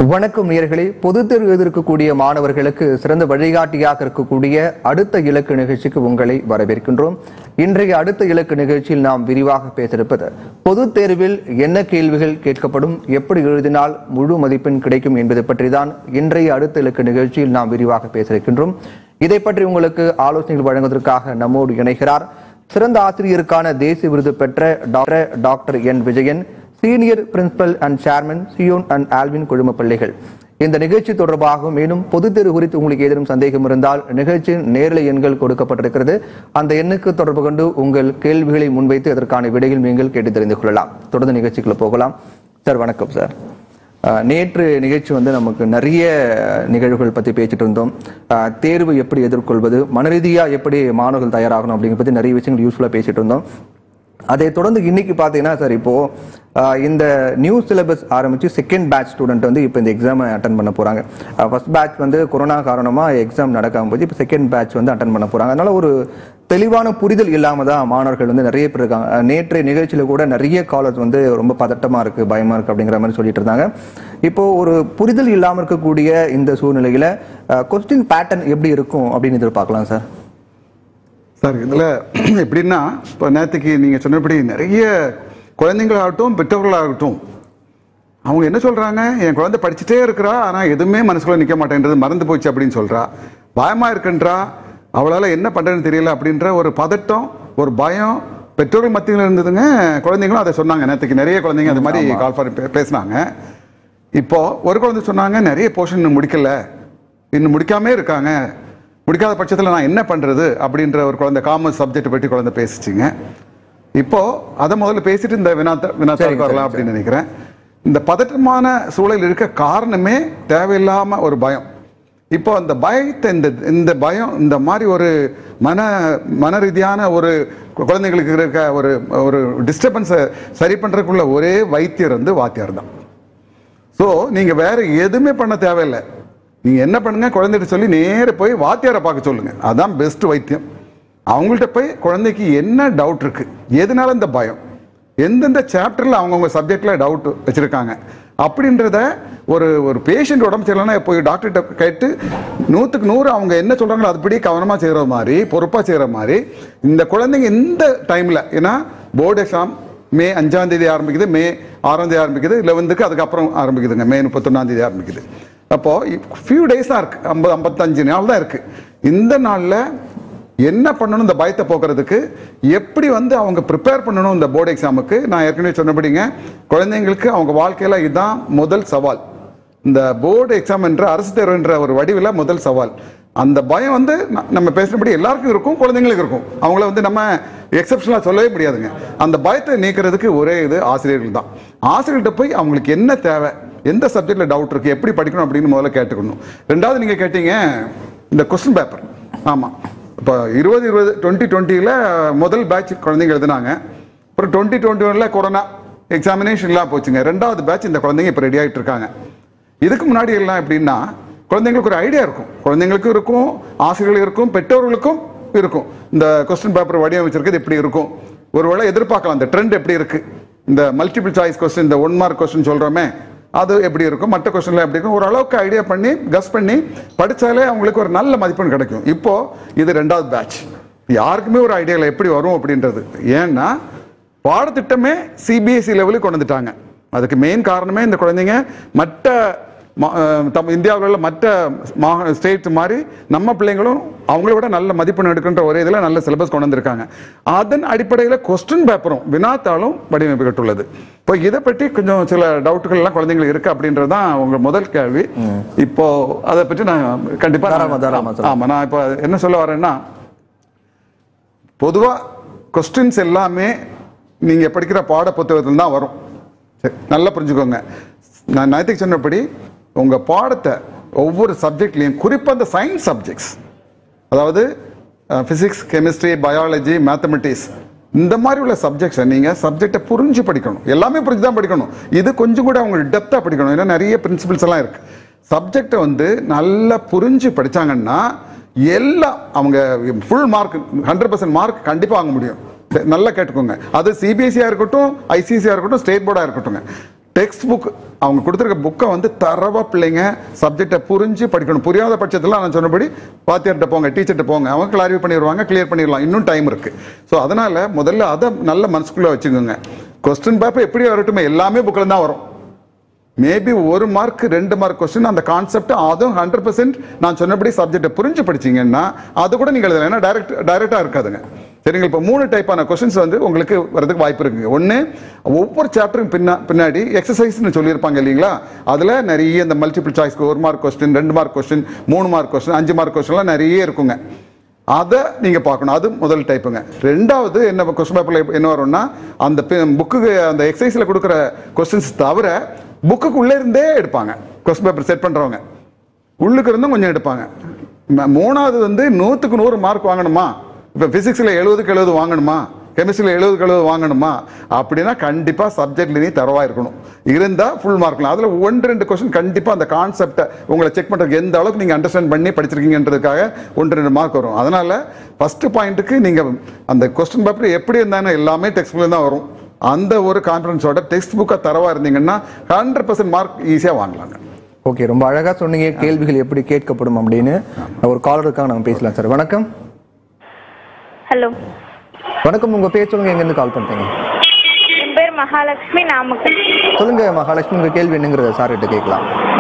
வணக்கம் நேயர்களே பொதுத் தேர்வு எதிர்க்கக்கூடிய மாணவர்களுக்கு சிறந்த வழிகாட்டியாக இருக்கக்கூடிய அடுத்த இலக்கு நிகழ்ச்சிக்கு உங்களை வரவேற்கின்றோம் இன்றைய அடுத்த இலக்கு நிகழ்ச்சியில் நாம் விரிவாக பேசியிருப்பது பொதுத் தேர்வில் என்ன கேள்விகள் கேட்கப்படும் எப்படி எழுதினால் முழு மதிப்பெண் கிடைக்கும் என்பது பற்றி தான் இன்றைய அடுத்த இலக்கு நிகழ்ச்சியில் நாம் விரிவாக பேசியிருக்கின்றோம் இதை பற்றி உங்களுக்கு ஆலோசனைகள் வழங்குவதற்காக நம்மோடு இணைகிறார் சிறந்த ஆசிரியருக்கான தேசிய விருது பெற்ற doctor doctor N Vijayan senior principal and chairman Zion and Alwin குழும பிள்ளைகள் இந்த நிகழ்ச்சி தொடர்பாக மேலும் பொதுத் தேர்வு குறித்து உங்களுக்கு ஏதேனும் சந்தேகம் இருந்தால் நிகழ்ச்சியின் நேரலை எண்கள் கொடுக்கப்பட்டிருக்கிறது அந்த எண்ணுக்கு தொடர்பு கொண்டு உங்கள் கேள்விகளை முன்வைத்து அதற்கான விடையில் நீங்கள் கேட்டு தெரிந்து கொள்ளலாம் தொடர்ந்து நிகழ்ச்சிக்குள்ள போகலாம் சார் வணக்கம் சார் அஹ், நேற்று நிகழ்ச்சி வந்து நமக்கு நிறைய நிகழ்வுகள் பற்றி பேசிட்டு இருந்தோம் அஹ், தேர்வு எப்படி எதிர்கொள்வது மனரீதியாக எப்படி மாணவர்கள் தயாராகணும் அப்படிங்கிற பற்றி நிறைய விஷயங்கள் யூஸ்ஃபுல்லாக பேசிட்டு இருந்தோம் அதை தொடர்ந்து இன்னைக்கு பார்த்தீங்கன்னா சார் இப்போ ஆஹ், இந்த நியூ சிலபஸ் ஆரம்பிச்சு செகண்ட் பேட்ச் ஸ்டூடெண்ட் வந்து இப்போ இந்த எக்ஸாம் அட்டன் பண்ண போறாங்க ஃபர்ஸ்ட் பேட்ச் வந்து கொரோனா காரணமா எக்ஸாம் நடக்காம போச்சு இப்போ செகண்ட் பேட்ச் வந்து அட்டன் பண்ண போறாங்க அதனால ஒரு தெளிவான புரிதல் இல்லாம தான் மாணவர்கள் வந்து நிறைய பேர் இருக்காங்க அஹ், நேற்றைய நிகழ்ச்சியில கூட நிறைய காலர்ஸ் வந்து ரொம்ப பதட்டமா இருக்கு பயமா இருக்கு அப்படிங்கிற மாதிரி சொல்லிட்டு இருந்தாங்க இப்போ ஒரு புரிதல் இல்லாம இருக்கக்கூடிய இந்த சூழ்நிலையில கொஸ்டின் பேட்டர்ன் எப்படி இருக்கும் அப்படின்னு எதிர்பார்க்கலாம் சார் சார் இதில் எப்படின்னா இப்போ நேற்றுக்கு நீங்கள் சொன்னபடி நிறைய குழந்தைங்களாகட்டும் பெற்றவர்களாகட்டும் அவங்க என்ன சொல்கிறாங்க என் குழந்தை படிச்சுட்டே இருக்கிறா ஆனால் எதுவுமே மனசுக்குள்ள நிற்க மாட்டேன்றது மறந்து போச்சு அப்படின்னு சொல்கிறா பயமாக இருக்குன்றா அவளால் என்ன பண்ணுறதுன்னு தெரியல அப்படின்ற ஒரு பதட்டம் ஒரு பயம் பெற்றோர்கள் மத்தியில் இருந்ததுங்க குழந்தைங்களும் அதை சொன்னாங்க நேற்றுக்கு நிறைய குழந்தைங்க அது மாதிரி கால் பண்ணி பேசினாங்க இப்போ ஒரு குழந்தை சொன்னாங்க நிறைய போர்ஷன் இன்னும் முடிக்கல இன்னும் முடிக்காமே இருக்காங்க முடிக்காத பட்சத்தில் நான் என்ன பண்றது அப்படின்ற ஒரு குழந்தை காமர்ஸ் சப்ஜெக்ட் பற்றி குழந்தை பேசிச்சுங்க இப்போ அதை முதல்ல பேசிட்டு இந்த வினாத்த வினாத்தாளுக்கு சரிங்க, வரலாம் அப்படின்னு நினைக்கிறேன் இந்த பதட்டமான சூழல் இருக்க காரணமே தேவையில்லாம ஒரு பயம் இப்போ அந்த பயத்தை இந்த இந்த பயம் இந்த மாதிரி ஒரு மன மன ரீதியான ஒரு குழந்தைங்களுக்கு இருக்க ஒரு ஒரு டிஸ்டர்பன்ஸை சரி பண்றதுக்குள்ள ஒரே வைத்தியர் வந்து வாத்தியார் தான் ஸோ நீங்க வேற எதுவுமே பண்ண தேவையில்லை நீங்க என்ன பண்ணுங்க குழந்தைகிட்ட சொல்லி நேர போய் வாத்தியாரை பார்க்க சொல்லுங்க அதான் பெஸ்ட் வைத்தியம் அவங்கள்ட்ட போய் குழந்தைக்கு என்ன டவுட் இருக்கு எதனால இந்த பயம் எந்தெந்த சாப்டர்ல அவங்கவுங்க சப்ஜெக்ட்ல டவுட் வச்சிருக்காங்க அப்படின்றத ஒரு ஒரு பேஷண்ட் உடம்பு சரியில்லைன்னா போய் டாக்டர்கிட்ட கேட்டு நூற்றுக்கு நூறு அவங்க என்ன சொல்றாங்களோ அதுபடி கவனமாக செய்கிற மாதிரி பொறுப்பாக செய்கிற மாதிரி இந்த குழந்தைங்க இந்த டைமில் ஏன்னா போர்டு எக்ஸாம் மே அஞ்சாம் தேதி ஆரம்பிக்குது மே ஆறாம் தேதி ஆரம்பிக்குது லெவன்த்துக்கு அதுக்கப்புறம் ஆரம்பிக்குதுங்க மே முப்பத்தொன்னாம் தேதி ஆரம்பிக்குது அப்போ ஃபியூ டேஸ் தான் இருக்கு ஐம்பது ஐம்பத்தஞ்சு நாள் தான் இருக்கு இந்த நாளில் என்ன பண்ணணும் இந்த பயத்தை போக்குறதுக்கு எப்படி வந்து அவங்க ப்ரிப்பேர் பண்ணணும் இந்த போர்டு எக்ஸாமுக்கு நான் ஏற்கனவே சொன்னபடிங்க குழந்தைங்களுக்கு அவங்க வாழ்க்கையில இதுதான் முதல் சவால் இந்த போர்டு எக்ஸாம் என்ற அரசு தேர்வு என்ற ஒரு வடிவில் முதல் சவால் அந்த பயம் வந்து ந- நம்ம பேசினபடி எல்லாருக்கும் இருக்கும் குழந்தைங்களுக்கு இருக்கும் அவங்கள வந்து நம்ம எக்ஸப்ஷனாக சொல்லவே முடியாதுங்க அந்த பயத்தை நீக்கிறதுக்கு ஒரே இது ஆசிரியர்கள் தான் ஆசிரியர்கிட்ட போய் அவங்களுக்கு என்ன தேவை எந்த சப்ஜெக்ட்ல டவுட் இருக்கு எப்படி படிக்கணும் அப்படின்னு முதல்ல கேட்டுக்கணும் ரெண்டாவது நீங்க கேட்டீங்க இந்த கொஸ்டின் பேப்பர் ஆமா இப்போ இருபது இருபது டுவெண்ட்டி டுவெண்ட்டியில் முதல் பேட்ச் குழந்தைங்க எழுதுனாங்க அப்புறம் டுவெண்ட்டி டுவெண்ட்டி ஒன்ல கொரோனா எக்ஸாமினேஷன்லாம் போச்சுங்க ரெண்டாவது பேட்ச் இந்த குழந்தைங்க இப்போ ரெடி ஆகிட்டு இருக்காங்க இதுக்கு முன்னாடி எல்லாம் எப்படின்னா குழந்தைங்களுக்கு ஒரு ஐடியா இருக்கும் குழந்தைங்களுக்கும் இருக்கும் ஆசிரியர்களுக்கும் இருக்கும் பெற்றோர்களுக்கும் இருக்கும் இந்த கொஸ்டின் பேப்பர் வடிவமைச்சிருக்கிறது இப்படி இருக்கும் ஒருவேளை எதிர்பார்க்கலாம் இந்த ட்ரெண்ட் எப்படி இருக்கு இந்த மல்டிபிள் சாய்ஸ் கொஸ்டின் இந்த ஒன் மார்க் கொஸ்டின் சொல்றோமே அது எப்படி இருக்கும் மற்ற கொஸ்டின்ல எப்படி இருக்கும் ஓரளவுக்கு ஐடியா பண்ணி கஸ் பண்ணி படிச்சாலே அவங்களுக்கு ஒரு நல்ல மதிப்பெண் கிடைக்கும் இப்போ இது ரெண்டாவது பேட்ச் யாருக்குமே ஒரு ஐடியா இல்லை எப்படி வரும் அப்படின்றது ஏன்னா பாடத்திட்டமே சிபிஎஸ்இ லெவலுக்கு கொண்டு வந்துட்டாங்க அதுக்கு மெயின் காரணமே இந்த குழந்தைங்க மற்ற மா- அஹ் தம் இந்தியாவில் உள்ள மற்ற மாக ஸ்டேட் மாதிரி நம்ம பிள்ளைங்களும் அவங்கள விட நல்ல மதிப்பெண் எடுக்கின்ற ஒரே இதில் நல்ல சிலபஸ் கொண்டு வந்திருக்காங்க அதன் அடிப்படையில் கொஸ்டின் பேப்பரும் வினாத்தாளும் வடிவமைக்கப்பட்டுள்ளது இப்போ இதை பற்றி கொஞ்சம் சில டவுட்டுகள் எல்லாம் குழந்தைங்களுக்கு இருக்கு அப்படின்றது தான் உங்க முதல் கேள்வி இப்போ அதை பற்றி நான் கண்டிப்பா நான்- தாராளமா, தாராளமா சொல்லுங்க. ஆமா நான் இப்போ என்ன சொல்ல வரேன்னா பொதுவா கொஸ்டின்ஸ் எல்லாமே நீங்க படிக்கிற பாட புத்தகத்துல தான் வரும் சரி நல்லா புரிஞ்சுக்கோங்க நான் நேற்றுக்கு சொன்னபடி உங்க பாடத்தை ஒவ்வொரு சப்ஜெக்ட்லையும் குறிப்பா அந்த சயின்ஸ் சப்ஜெக்ட்ஸ் அதாவது ஃபிசிக்ஸ் கெமிஸ்ட்ரி பயாலஜி மேத்தமெட்டிக்ஸ் இந்த மாதிரி உள்ள சப்ஜெக்ட்ஸை நீங்க சப்ஜெக்டை புரிஞ்சு படிக்கணும் எல்லாமே புரிஞ்சு தான் படிக்கணும் இது கொஞ்சம் கூட அவங்க டெப்த்தாக படிக்கணும் ஏன்னா நிறைய பிரின்சிபிள்ஸ் எல்லாம் இருக்கு சப்ஜெக்டை வந்து நல்லா புரிஞ்சு படிச்சாங்கன்னா எல்லாம் அவங்க full mark hundred percent mark கண்டிப்பாக வாங்க முடியும் சரி, நல்லா கேட்டுக்கோங்க அது சிபிஎஸ்சியாக இருக்கட்டும் ஐசிசியாக இருக்கட்டும் ஸ்டேட் போர்டாக இருக்கட்டும் டெக்ஸ்ட் புக் அவங்க கொடுத்துருக்க புக்கை வந்து தரவா பிள்ளைங்க சப்ஜெக்டை புரிஞ்சு படிக்கணும் புரியாத பட்சத்தில் நான் சொன்னபடி வாத்தியார்கிட்ட போங்க டீச்சர்கிட்ட போங்க அவங்க கிளாரிஃபை பண்ணிடுவாங்க கிளியர் பண்ணிடலாம் இன்னும் டைம் இருக்கு ஸோ அதனால முதல்ல அதை நல்ல மனசுக்குள்ள வச்சுக்கோங்க கொஸ்டின் பேப்பர் எப்படி வரட்டுமே எல்லாமே புக்கில் தான் வரும் மேபி ஒரு மார்க் ரெண்டு மார்க் கொஸ்டின் அந்த கான்செப்ட் அதுவும் ஹண்ட்ரட் பர்சன்ட் நான் சொன்னபடி சப்ஜெக்டை புரிஞ்சு படிச்சீங்கன்னா அது கூட நீங்கள் எழுதலாம் ஏன்னா டைரக்ட் டைரக்டாக இருக்காதுங்க சரிங்க இப்போ மூணு டைப்பான கொஸ்டின்ஸ் வந்து உங்களுக்கு வரதுக்கு வாய்ப்பு இருக்குங்க ஒன்று ஒவ்வொரு சாப்டரும் பின்னா பின்னாடி எக்ஸசைஸ்னு சொல்லியிருப்பாங்க இல்லைங்களா அதில் நிறைய இந்த மல்டிபிள் சாய்ஸ்க்கு ஒரு மார்க் கொஸ்டின் ரெண்டு மார்க் கொஸ்டின் மூணு மார்க் கொஸ்டின் அஞ்சு மார்க் கொஸ்டின்லாம் நிறைய இருக்குங்க அதை நீங்க பார்க்கணும் அது முதல் டைப்புங்க ரெண்டாவது என்ன கொஸ்டின் பேப்பர்ல என்ன வரும்னா அந்த புக்கு அந்த எக்ஸசைஸ்ல கொடுக்குற கொஸ்டின்ஸ் தவிர புக்குக்குள்ளே இருந்தே எடுப்பாங்க கொஸ்டின் பேப்பர் செட் பண்றவங்க உள்ளுக்கு இருந்தும் கொஞ்சம் எடுப்பாங்க ம- மூணாவது வந்து நூற்றுக்கு நூறு மார்க் வாங்கணுமா இப்போ ஃபிசிக்ஸில் எழுபதுக்கு எழுபது வாங்கணுமா கெமிஸ்ட்ரியில் எழுபதுக்கு எழுபது வாங்கணுமா அப்படின்னா கண்டிப்பாக சப்ஜெக்ட்ல நீ தரவா இருக்கணும் இருந்தால் ஃபுல் மார்க்லாம் அதில் ஒன்று ரெண்டு கொஸ்டின் கண்டிப்பாக அந்த கான்செப்டை உங்களை செக் பண்ணுறதுக்கு எந்த அளவுக்கு நீங்கள் அண்டர்ஸ்டாண்ட் பண்ணி படிச்சிருக்கீங்கன்றதுக்காக ஒன்று ரெண்டு மார்க் வரும் அதனால ஃபர்ஸ்ட் பாயிண்ட்டுக்கு நீங்கள் அந்த கொஸ்டின் பேப்பர் எப்படி இருந்தாலும் எல்லாமே டெக்ஸ்ட் புக்கில் தான் வரும் அந்த ஒரு கான்ஃபிடன்ஸோட டெக்ஸ்ட் புக்கை தரவா இருந்தீங்கன்னா ஹண்ட்ரட் பர்சன்ட் மார்க் ஈஸியாக வாங்கலாங்க ஓகே ரொம்ப அழகா சொன்னீங்க கேள்விகள் எப்படி கேட்கப்படும் அப்படின்னு ஒரு காலருக்காக நம்ம பேசலாம் சார் வணக்கம் ஹலோ வணக்கம் உங்க பேர் சொல்லுங்க எங்க இருந்து கால் பண்றீங்க என் பேர் மகாலட்சுமி நாமக்கல் சொல்லுங்க மகாலட்சுமி உங்க கேள்வி என்னங்கிறத சார் கிட்ட கேட்கலாம்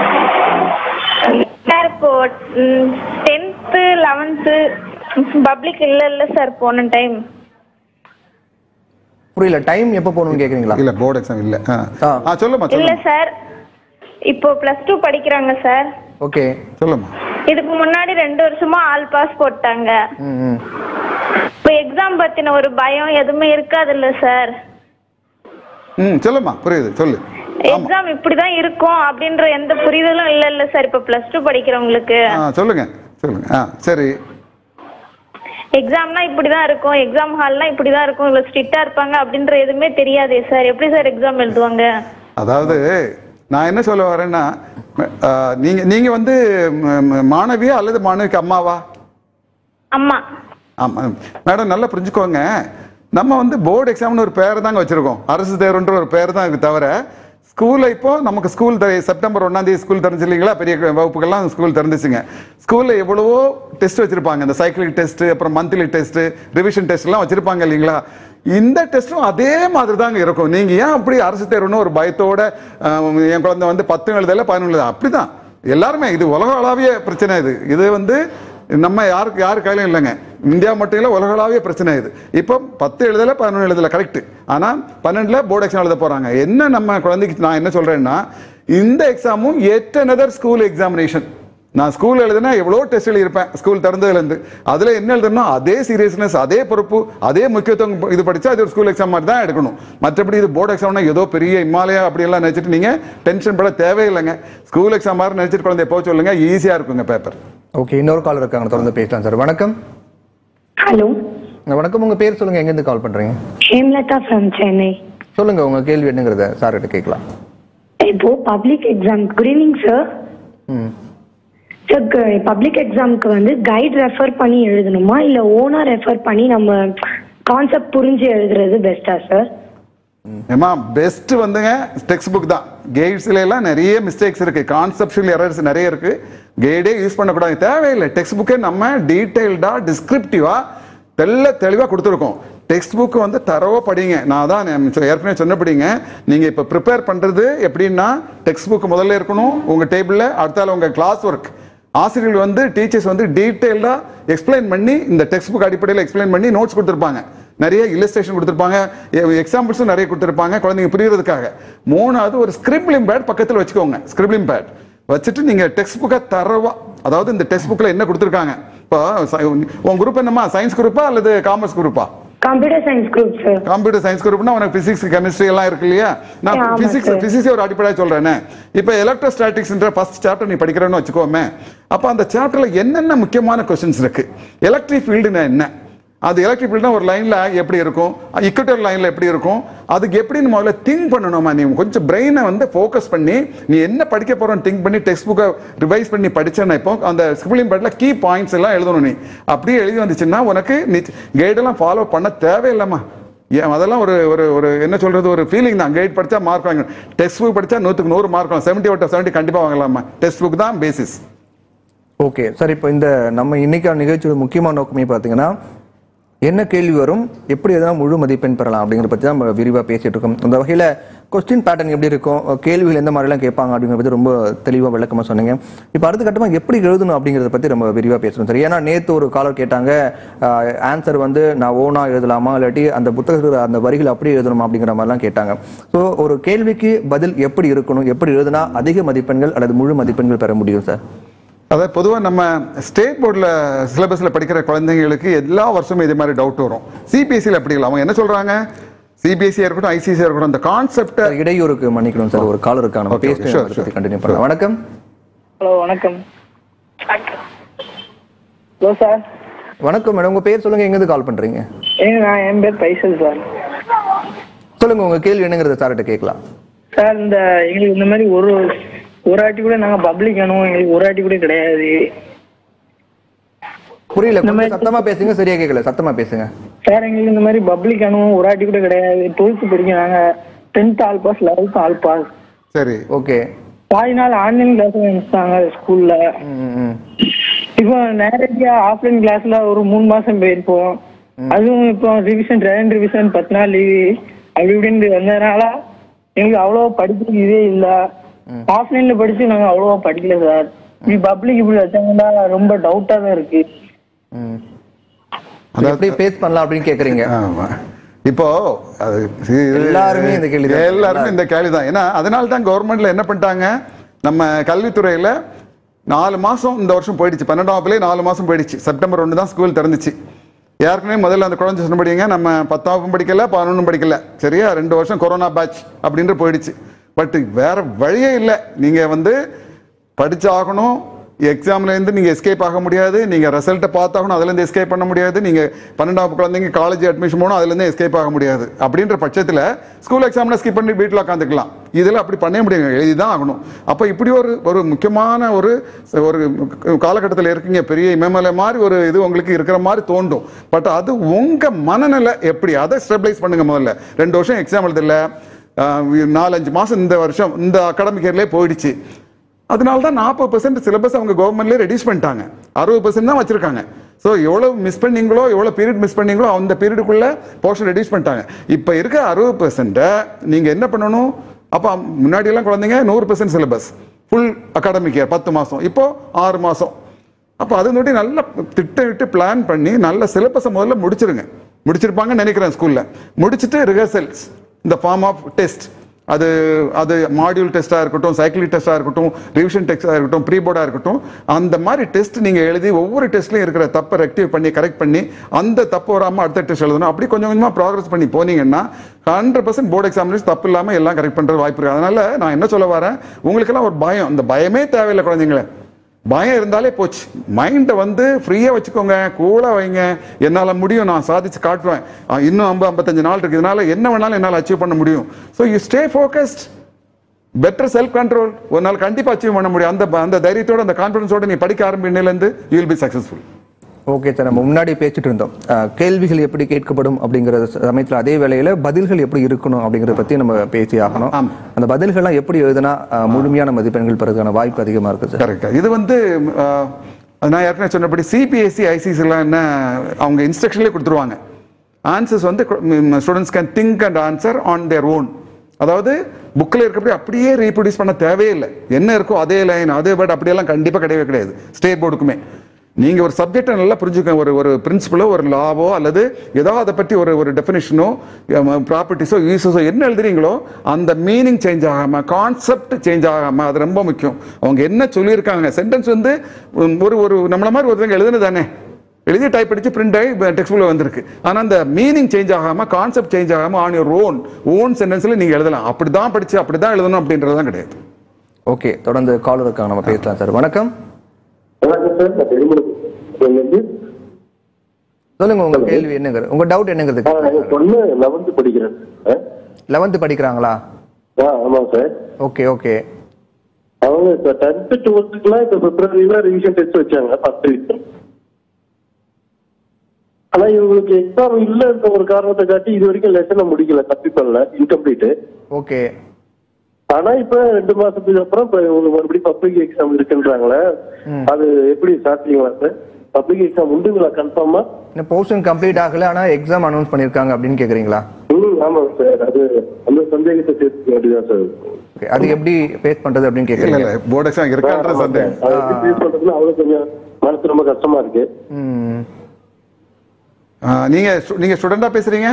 சார் இப்போ டென்த்து லெவன்த்து பப்ளிக் இல்ல இல்ல சார் போன டைம் புரியல டைம் எப்போ போகணும்னு கேக்குறீங்களா இல்லை போர்டு எக்ஸாம் இல்லை ஆ. ஆ ஆ சொல்லுமா இல்ல சொல்லுமா சார் இப்போ பிளஸ் டூ படிக்கிறாங்க சார் ஓகே சொல்லுமா இதுக்கு முன்னாடி ரெண்டு வருஷமா ஆல் பாஸ் போட்டாங்க ம் ம் இப்போ எக்ஸாம் பத்தின ஒரு பயம் எதுவுமே இருக்காதுல்ல சார் ம் சொல்லுமா புரியுது சொல்லு எக்ஸாம் இப்படிதான் இருக்கும் அப்படின்ற எந்த புரிதலும் இல்ல இல்ல சார் இப்போ பிளஸ் டூ படிக்கிறவங்களுக்கு ஆ சொல்லுங்க சொல்லுங்க ஆ சரி எக்ஸாம்னா இப்படிதான் இருக்கும் எக்ஸாம் ஹால்னா இப்படிதான் இருக்கும் இவ்வளவு ஸ்ட்ரிக்டா இருப்பாங்க அப்படின்ற எதுவுமே தெரியாதே சார் எப்படி சார் எக்ஸாம் எழுதுவாங்க அதாவது நான் என்ன சொல்ல வரேன்னா ஆ, நீங்க நீங்க வந்து ம், ம், மாணவியா அல்லது மாணவிக்கு அம்மாவா அம்மா ஆமா மேடம் நல்லா புரிஞ்சுக்கோங்க நம்ம வந்து போர்டு எக்ஸாம்னு ஒரு பேர் தாங்க வச்சிருக்கோம் அரசு தேர்வுன்ற ஒரு பேர் தான் இருக்கு தவிர ஸ்கூல்ல இப்போ நமக்கு ஸ்கூல் செப்டம்பர் ஒன்னாம் தேதி ஸ்கூல் திறந்துச்சு இல்லைங்களா பெரிய வகுப்புகள்லாம் ஸ்கூல் திறந்துச்சுங்க ஸ்கூல்ல எவ்வளவோ டெஸ்ட் வச்சிருப்பாங்க இந்த சைக்கிளிக் டெஸ்ட் அப்புறம் மந்த்லி டெஸ்ட் ரிவிஷன் டெஸ்ட் எல்லாம் வச்சிருப்பாங்க இல்லைங்களா இந்த டெஸ்ட்டும் அதே மாதிரி தாங்க இருக்கும் நீங்க ஏன் அப்படி அரசு தேர்வுன்னு ஒரு பயத்தோட அஹ், என் குழந்தை வந்து பத்து எழுதல பதினொன்று எழுத அப்படிதான் எல்லாருமே இது உலகளாவிய பிரச்சனை இது இது வந்து நம்ம யாருக்கு யாரு கையிலும் இல்லைங்க இந்தியா மட்டும் இல்லை உலகளாவிய பிரச்சனை இது இப்போ பத்து எழுதல பதினொன்று எழுதல கரெக்ட் ஆனா பன்னெண்டுல போர்டு எக்ஸாம் எழுத போறாங்க என்ன நம்ம குழந்தைக்கு நான் என்ன சொல்றேன்னா இந்த எக்ஸாமும் எட் another ஸ்கூல் எக்ஸாமினேஷன் நான் ஸ்கூல் எழுதுனா எவ்வளோ டெஸ்ட் எழுதியிருப்பேன் ஸ்கூல் திறந்ததுலேருந்து அதில் என்ன எழுதணும்னா அதே சீரியஸ்னஸ் அதே பொறுப்பு அதே முக்கியத்துவம் இது படிச்சா அது ஒரு ஸ்கூல் எக்ஸாம் மாதிரி தான் எடுக்கணும் மற்றபடி இது போர்டு எக்ஸாம்னா ஏதோ பெரிய இமாலயா அப்படியெல்லாம் நினச்சிட்டு நீங்கள் டென்ஷன் பட தேவையில்லைங்க ஸ்கூல் எக்ஸாம் மாதிரி நினச்சிட்டு குழந்தைய போக சொல்லுங்க ஈஸியாக இருக்குங்க பேப்பர் ஓகே இன்னொரு கால் இருக்காங்க தொடர்ந்து பேசலாம் சார் வணக்கம் ஹலோ வணக்கம் உங்க பேர் சொல்லுங்க எங்க இருந்து கால் பண்றீங்க ஹேம்லதா ஃப்ரம் சென்னை சொல்லுங்க உங்க கேள்வி என்னங்கிறத சார் கிட்ட கேட்கலாம் இப்போ public exam good evening sir ம் சார் பப்ளிக் எக்ஸாமுக்கு வந்து கைட் ரெஃபர் பண்ணி எழுதணுமா இல்லை ஓனா ரெஃபர் பண்ணி நம்ம கான்செப்ட் புரிஞ்சு எழுதுறது பெஸ்டா சார் ஏமா பெஸ்ட் வந்துங்க டெக்ஸ்ட் புக் தான் கைட்ஸ்ல எல்லாம் நிறைய மிஸ்டேக்ஸ் இருக்கு கான்செப்ஷுவல் எரர்ஸ் நிறைய இருக்கு கைடே யூஸ் பண்ணக்கூடாது தேவையில்லை டெக்ஸ்ட் புக்கே நம்ம டீடைல்டா டிஸ்கிரிப்டிவா தெள்ள தெளிவாக கொடுத்துருக்கோம் டெக்ஸ்ட் புக் வந்து தரவா படிங்க நான் தான் நான் சொ- ஏற்கனவே சொன்னபடிங்க நீங்க இப்போ ப்ரிப்பேர் பண்றது எப்படின்னா டெக்ஸ்ட் புக் முதல்ல இருக்கணும் உங்க டேபிள்ல அடுத்தால உங்க கிளாஸ் ஒர்க் ஆசிரியர்கள் வந்து டீச்சர்ஸ் வந்து டீட்டெயிலாக எக்ஸ்பிளைன் பண்ணி இந்த டெக்ஸ்ட் புக் அடிப்படையில் எக்ஸ்பிளைன் பண்ணி நோட்ஸ் கொடுத்துருப்பாங்க நிறைய இல்லஸ்ட்ரேஷன் கொடுத்துருப்பாங்க எக்ஸாம்பிள்ஸும் நிறைய கொடுத்துருப்பாங்க குழந்தைங்க புரியறதுக்காக மூணாவது ஒரு ஸ்கிரிப்லிங் பேட் பக்கத்தில் வச்சுக்கோங்க ஸ்கிரிப்லிங் பேட் வச்சுட்டு நீங்க டெக்ஸ்ட் புக்கை தரவா அதாவது இந்த டெக்ஸ்ட் புக்கில் என்ன கொடுத்துருக்காங்க இப்போ ச- உன் குரூப் என்னம்மா சயின்ஸ் குரூப்பா அல்லது காமர்ஸ் குரூப்பா computer science group sir computer science குரூப்னா உனக்கு பிசிக்ஸ் கெமிஸ்ட்ரி எல்லாம் இருக்கு இல்லையா நான் ஆமா பிசிக்ஸ் sir. பிசிக்ஸ் ஒரு அடிப்படையாக சொல்றேனே இப்போ எலக்ட்ரோஸ்டாட்டிக்ஸ்ன்ற ஃபர்ஸ்ட் சாப்டர் நீ படிக்கிறேன்னு வச்சுக்கோமே அப்போ அந்த சாப்டர்ல என்னென்ன முக்கியமான கொஸ்டின்ஸ் இருக்கு எலக்ட்ரிக் ஃபீல்டுனா என்ன அது எலக்ட்ரிக் ஃபீல்டுனா ஒரு லைன்ல எப்படி இருக்கும் இக்குட்டர் லைன்ல எப்படி இருக்கும் அதுக்கு எப்படின்னு முதல்ல திங்க் பண்ணணுமா நீ கொஞ்சம் பிரெயினை வந்து ஃபோக்கஸ் பண்ணி நீ என்ன படிக்க போறோம் திங்க் பண்ணி டெக்ஸ்ட் புக்கை ரிவைஸ் பண்ணி படிச்சேன்னா இப்போ அந்த ஸ்கிரிப்லிங் பேட்ல கீ பாயிண்ட்ஸ் எல்லாம் எழுதணும் நீ அப்படியே எழுதி வந்துச்சுன்னா உனக்கு நீ கைடெல்லாம் ஃபாலோ பண்ண தேவையில்லைம்மா ஏன் அதெல்லாம் ஒரு ஒரு ஒரு என்ன சொல்றது ஒரு ஃபீலிங் தான் கைட் படிச்சா மார்க் வாங்க டெக்ஸ்ட் புக் படிச்சா நூற்றுக்கு நூறு மார்க் வாங்கலாம் செவன்டி அவுட் செவன்டி கண்டிப்பாக வாங்கலாமா டெக்ஸ்ட் புக் தான் பேசிஸ் ஓகே சார் இப்போ இந்த நம்ம இன்னைக்கான நிகழ்ச்சியோட முக்கியமான நோக்கமே பார்த்தீங்கன்னா என்ன கேள்வி வரும் எப்படி எதனா முழு மதிப்பெண் பெறலாம் அப்படிங்கிறத பற்றி தான் நம்ம விரிவாக பேசிட்டு இருக்கோம் அந்த வகையில் கொஸ்டின் பேட்டர்ன் எப்படி இருக்கும் கேள்விகள் எந்த மாதிரிலாம் கேட்பாங்க அப்படிங்கிறத பற்றி ரொம்ப தெளிவாக விளக்கமாக சொன்னீங்க இப்போ அடுத்த கட்டமாக எப்படி எழுதணும் அப்படிங்கிறத பற்றி நம்ம விரிவாக பேசணும் சார் ஏன்னா நேற்று ஒரு காலர் கேட்டாங்க ஆன்சர் வந்து நான் ஓனா எழுதலாமா இல்லாட்டி அந்த புத்தகத்தில் அந்த வரிகள் அப்படி எழுதணுமா அப்படிங்கிற மாதிரிலாம் கேட்டாங்க ஸோ ஒரு கேள்விக்கு பதில் எப்படி இருக்கணும் எப்படி எழுதினா அதிக மதிப்பெண்கள் அல்லது முழு மதிப்பெண்கள் பெற முடியும் சார் அதாவது பொதுவாக நம்ம ஸ்டேட் போர்டில் சிலபஸில் படிக்கிற குழந்தைங்களுக்கு எல்லா வருஷமும் இதே மாதிரி டவுட் வரும் சிபிஎஸ்சியில் அப்படி இல்லை அவங்க என்ன சொல்கிறாங்க சிபிஎஸ்சியாக இருக்கட்டும் ஐசிசியாக இருக்கட்டும் அந்த கான்செப்டை சார், இடையூறுக்கு மன்னிக்கணும் சார் ஒரு கால் இருக்காங்க நம்ம Okay, okay, sure, பேசிட்டு sure. கண்டினியூ பண்ணலாம் வணக்கம் ஹலோ வணக்கம் ஹலோ சார் வணக்கம் மேடம் உங்க பேர் சொல்லுங்க எங்க இருந்து கால் பண்றீங்க ஏங்க நான் என் பேர் பைசல் சார் சொல்லுங்க உங்க கேள்வி என்னங்கிறத சார்கிட்ட கேட்கலாம் சார் இந்த எங்களுக்கு இந்த மாதிரி ஒரு ஒரு ஆட்டி கூட நாங்கள் பப்ளிக் அனுபவம் எங்களுக்கு ஒரு ஆட்டி கூட கிடையாது புரியல கொஞ்சம் சத்தமா பேசுங்க சரியா கேட்கல சத்தமா பேசுங்க சார் எங்களுக்கு இந்த மாதிரி பப்ளிக் அனுபவம் ஒரு ஆட்டி கூட கிடையாது டுவெல்த்து படிக்க நாங்கள் tenth all pass eleventh all pass சரி ஓகே பாதி நாள் ஆன்லைன் கிளாஸ் அனுப்பிச்சாங்க ஸ்கூல்ல இப்போ நேரடியா ஆஃப்லைன் கிளாஸ்ல ஒரு மூணு மாசம் போயிருப்போம் அதுவும் இப்போ ரிவிஷன் ரெண்டு ரிவிஷன் பத்து நாள் லீவு அப்படி இப்படின்னு வந்ததுனால எங்களுக்கு அவ்வளவா படிக்கிறதுக்கு இதே இல்ல ஆஃப்லைன்ல படிச்சு நாங்க அவ்வளவா படிக்கல சார் இப்படி பப்ளிக் இப்படி வச்சாங்கன்னா ரொம்ப டவுட்டா தான் இருக்கு எப்படி பேஸ் பண்ணலாம் அப்படின்னு கேக்குறீங்க ஆமா இப்போ அது இது- எல்லாருமே இந்த கேள்வி தான். எல்லாருமே இந்த கேள்வி தான் ஏன்னா அதனால தான் கவர்மெண்ட்ல என்ன பண்ணிட்டாங்க நம்ம கல்வித்துறையில நாலு மாசம் இந்த வருஷம் போயிடுச்சு பன்னெண்டாம் வகுப்புலயே நாலு மாசம் போயிடுச்சு செப்டம்பர் ஒன்று தான் ஸ்கூல் திறந்துச்சு ஏற்கனவே முதல்ல அந்த குழந்தை சொன்னபடிங்க நம்ம பத்தாம் வகுப்பும் படிக்கல பதினொன்றும் படிக்கல சரியா ரெண்டு வருஷம் கொரோனா பேட்ச் அப்படின்ட்டு போயிடுச்சு பட் வேற வழியே இல்லை நீங்க வந்து படிச்சாகணும் எக்ஸாம்ல இருந்து நீங்க எஸ்கேப் ஆக முடியாது நீங்க ரிசல்ட்டை பார்த்தாகணும் அதுல இருந்து எஸ்கேப் பண்ண முடியாது நீங்க பன்னெண்டாவது குழந்தைங்க காலேஜ் அட்மிஷன் போகணும் அதுல இருந்து எஸ்கேப் ஆக முடியாது அப்படின்ற பட்சத்துல ஸ்கூல் எக்ஸாம்ல ஸ்கிப் பண்ணி வீட்டில் உட்காந்துக்கலாம் இதெல்லாம் அப்படி பண்ணவே முடியாது எழுதிதான் ஆகணும் அப்போ இப்படி ஒரு ஒரு முக்கியமான ஒரு ஒரு காலகட்டத்தில் இருக்கீங்க பெரிய இமயமலை மாதிரி ஒரு இது உங்களுக்கு இருக்கிற மாதிரி தோண்டும் பட் அது உங்க மனநிலை எப்படி அதை ஸ்டெபிளைஸ் பண்ணுங்க முதல்ல ரெண்டு வருஷம் எக்ஸாம் எழுதல ஆஹ் நாலஞ்சு மாசம் இந்த வருஷம் இந்த அகாடமிக் இயர்லேயே போயிடுச்சு அதனால தான் நாற்பது பர்சன்ட் சிலபஸ் அவங்க கவர்மெண்ட்லேயே ரெடியூஸ் பண்ணிட்டாங்க அறுபது பர்சன்ட் தான் வச்சிருக்காங்க ஸோ எவ்வளோ மிஸ் பண்ணீங்களோ எவ்வளோ பீரியட் மிஸ் பண்ணீங்களோ அந்த பீரியடுக்குள்ள போர்ஷன் ரெடியூஸ் பண்ணிட்டாங்க இப்போ இருக்க அறுபது பர்சன்ட்டை நீங்கள் என்ன பண்ணணும் அப்போ முன்னாடி எல்லாம் குழந்தைங்க நூறு percent syllabus full academic year பத்து மாதம் இப்போ ஆறு மாதம் அப்போ அது நோட்டி நல்லா திட்டமிட்டு பிளான் பண்ணி நல்ல சிலபஸை முதல்ல முடிச்சிருங்க முடிச்சிருப்பாங்கன்னு நினைக்கிறேன் ஸ்கூல்ல முடிச்சிட்டு ரிஹர்சல்ஸ் இந்த ஃபார்ம் ஆஃப் டெஸ்ட் அது அது மாடியூல் டெஸ்ட்டாக இருக்கட்டும் சைக்கிளிக் டெஸ்ட்டாக இருக்கட்டும் ரிவிஷன் டெஸ்ட்டாக இருக்கட்டும் ப்ரீ போர்டாக இருக்கட்டும் அந்த மாதிரி டெஸ்ட் நீங்கள் எழுதி ஒவ்வொரு டெஸ்ட்லையும் இருக்கிற தப்பை ரெக்டிவ் பண்ணி கரெக்ட் பண்ணி அந்த தப்பு வராமல் அடுத்த டெஸ்ட் எழுதணும் அப்படி கொஞ்சம் கொஞ்சமாக ப்ராக்ரஸ் பண்ணி போனீங்கன்னா ஹண்ட்ரட் பர்சன்ட் போர்டு எக்ஸாமினேஷன் தப்பு இல்லாமல் எல்லாம் கரெக்ட் பண்ணுறது வாய்ப்பு இருக்குது அதனால நான் என்ன சொல்ல வரேன் உங்களுக்கெல்லாம் ஒரு பயம் இந்த பயமே தேவையில்லை குழந்தைங்களே பயம் இருந்தாலே போச்சு மைண்டை வந்து ஃப்ரீயாக வச்சுக்கோங்க கூலாக வைங்க என்னால் முடியும் நான் சாதிச்சு காட்டுவேன் ஆ, இன்னும் ஐம்பது ஐம்பத்தஞ்சு நாள் இருக்கு இதனால என்ன வேணாலும் என்னால் அச்சீவ் பண்ண முடியும் so you stay focused better self control ஒரு நாள் கண்டிப்பாக அச்சீவ் பண்ண முடியும் அந்த அந்த தைரியத்தோட அந்த கான்ஃபிடன்ஸோட நீ படிக்க ஆரம்பினிலேருந்து you will be successful okay sir நம்ம முன்னாடி பேசிட்டு இருந்தோம் அஹ், கேள்விகள் எப்படி கேட்கப்படும் அப்படிங்கிற சமயத்தில் அதே வேளையில பதில்கள் எப்படி இருக்கணும் அப்படிங்கறத பத்தி நம்ம பேசி ஆகணும் ஆமா. அந்த பதில்கள்லாம் எப்படி எழுதினா அஹ், முழுமையான மதிப்பெண்கள் பெறதுக்கான வாய்ப்பு அதிகமா இருக்கு சார் கரெக்ட் இது வந்து ஆஹ், நான் ஏற்கனவே சொன்னபடி சிபிஎஸ்சி ஐசிசிலாம் என்ன அவங்க இன்ஸ்ட்ரக்ஷன்லேயே கொடுத்துருவாங்க ஆன்சர்ஸ் வந்து students can think and answer on their own அதாவது புக்கில் இருக்கப்படி அப்படியே ரீப்ரொடியூஸ் பண்ண தேவையே இல்லை என்ன இருக்கோ அதே லைன் அதே வேர்ட் அப்படியெல்லாம் கண்டிப்பாக கிடையவே கிடையாது ஸ்டேட் போர்டுக்குமே நீங்கள் ஒரு சப்ஜெக்டை நல்லா புரிஞ்சுக்கோங்க ஒரு ஒரு பிரின்சிபலோ ஒரு லாவோ அல்லது ஏதோ அதை பற்றி ஒரு ஒரு டெஃபினிஷனோ ப்ராப்பர்ட்டிஸோ யூசஸோ என்ன எழுதுறீங்களோ அந்த மீனிங் சேஞ்ச் ஆகாமல் கான்செப்ட் சேஞ்ச் ஆகாமல் அது ரொம்ப முக்கியம் அவங்க என்ன சொல்லியிருக்காங்க சென்டென்ஸ் வந்து உம், ஒரு ஒரு நம்மள மாதிரி ஒருத்தங்க எழுதுனது தானே எழுதி டைப் அடிச்சு பிரிண்ட் ஆகி டெக்ஸ்ட் புக்கில் வந்திருக்கு ஆனால் அந்த மீனிங் சேஞ்ச் ஆகாமல் கான்செப்ட் சேஞ்ச் ஆகாமல் ஆன் யுவர் ஓன் ஓன் சென்டென்ஸில் நீங்கள் எழுதலாம் அப்படி தான் படிச்சு அப்படி தான் எழுதணும் அப்படின்றது தான் கிடையாது ஓகே தொடர்ந்து காலர் இருக்காங்க நம்ம பேசலாம் சார் வணக்கம் வணக்கம் சார் நான் பெருமளவு சொல்லுங்க சொல்லுங்க உங்க கேள்வி என்னங்கிறது உங்க டவுட் என்னங்கிறது ஆ, என் பொண்ணு லெவன்த் படிக்கிறேன் சார் லெவன்த் படிக்கிறாங்களா ஆ ஆமாம் சார் ஓகே ஓகே அவங்க இப்போ டென்த்து டுவெல்த்துக்குலாம் இப்போ பிப்ரவரியில் ரிவிஷன் டெஸ்ட் வச்சாங்க ஃபர்ஸ்ட் ரிவிஷன் ஆனா இவங்களுக்கு எக்ஸாம் இல்லன்ற ஒரு காரணத்தை காட்டி இது வரைக்கும் லெசனை முடிக்கல தப்பி பண்ணல இன்கம்ப்ளீட் ஓகே ஆனா இப்ப ரெண்டு மாசத்துக்கு அப்புறம் இப்ப இவங்களுக்கு மறுபடியும் பப்ளிக் எக்ஸாம் இருக்குன்றாங்களே அது எப்படி சாத்தியங்களா சார் பப்ளிக் எக்ஸாம் உண்டுங்களா கன்ஃபார்மா இன்னும் போர்ஷன் கம்ப்ளீட் ஆகல ஆனா எக்ஸாம் அனௌன்ஸ் பண்ணிருக்காங்க அப்படின்னு கேக்குறீங்களா ம் ஆமாங்க சார் அது அந்த சந்தேகத்தை சேர்த்து அப்படிதான் சார் ஓகே அது எப்படி ஃபேஸ் பண்றது அப்படின்னு இல்ல கேக்குறீங்க இல்ல போர்டு எக்ஸாம் இருக்கான்ற சந்தேகம் அதை எப்படி ஃபேஸ் பண்றதுன்னு அவ்வளவு கொஞ்சம் மனசு ரொம்ப கஷ்டமா இருக்கு ம். ஆ, நீங்க stu- நீங்க ஸ்டூடெண்டா பேசுறீங்க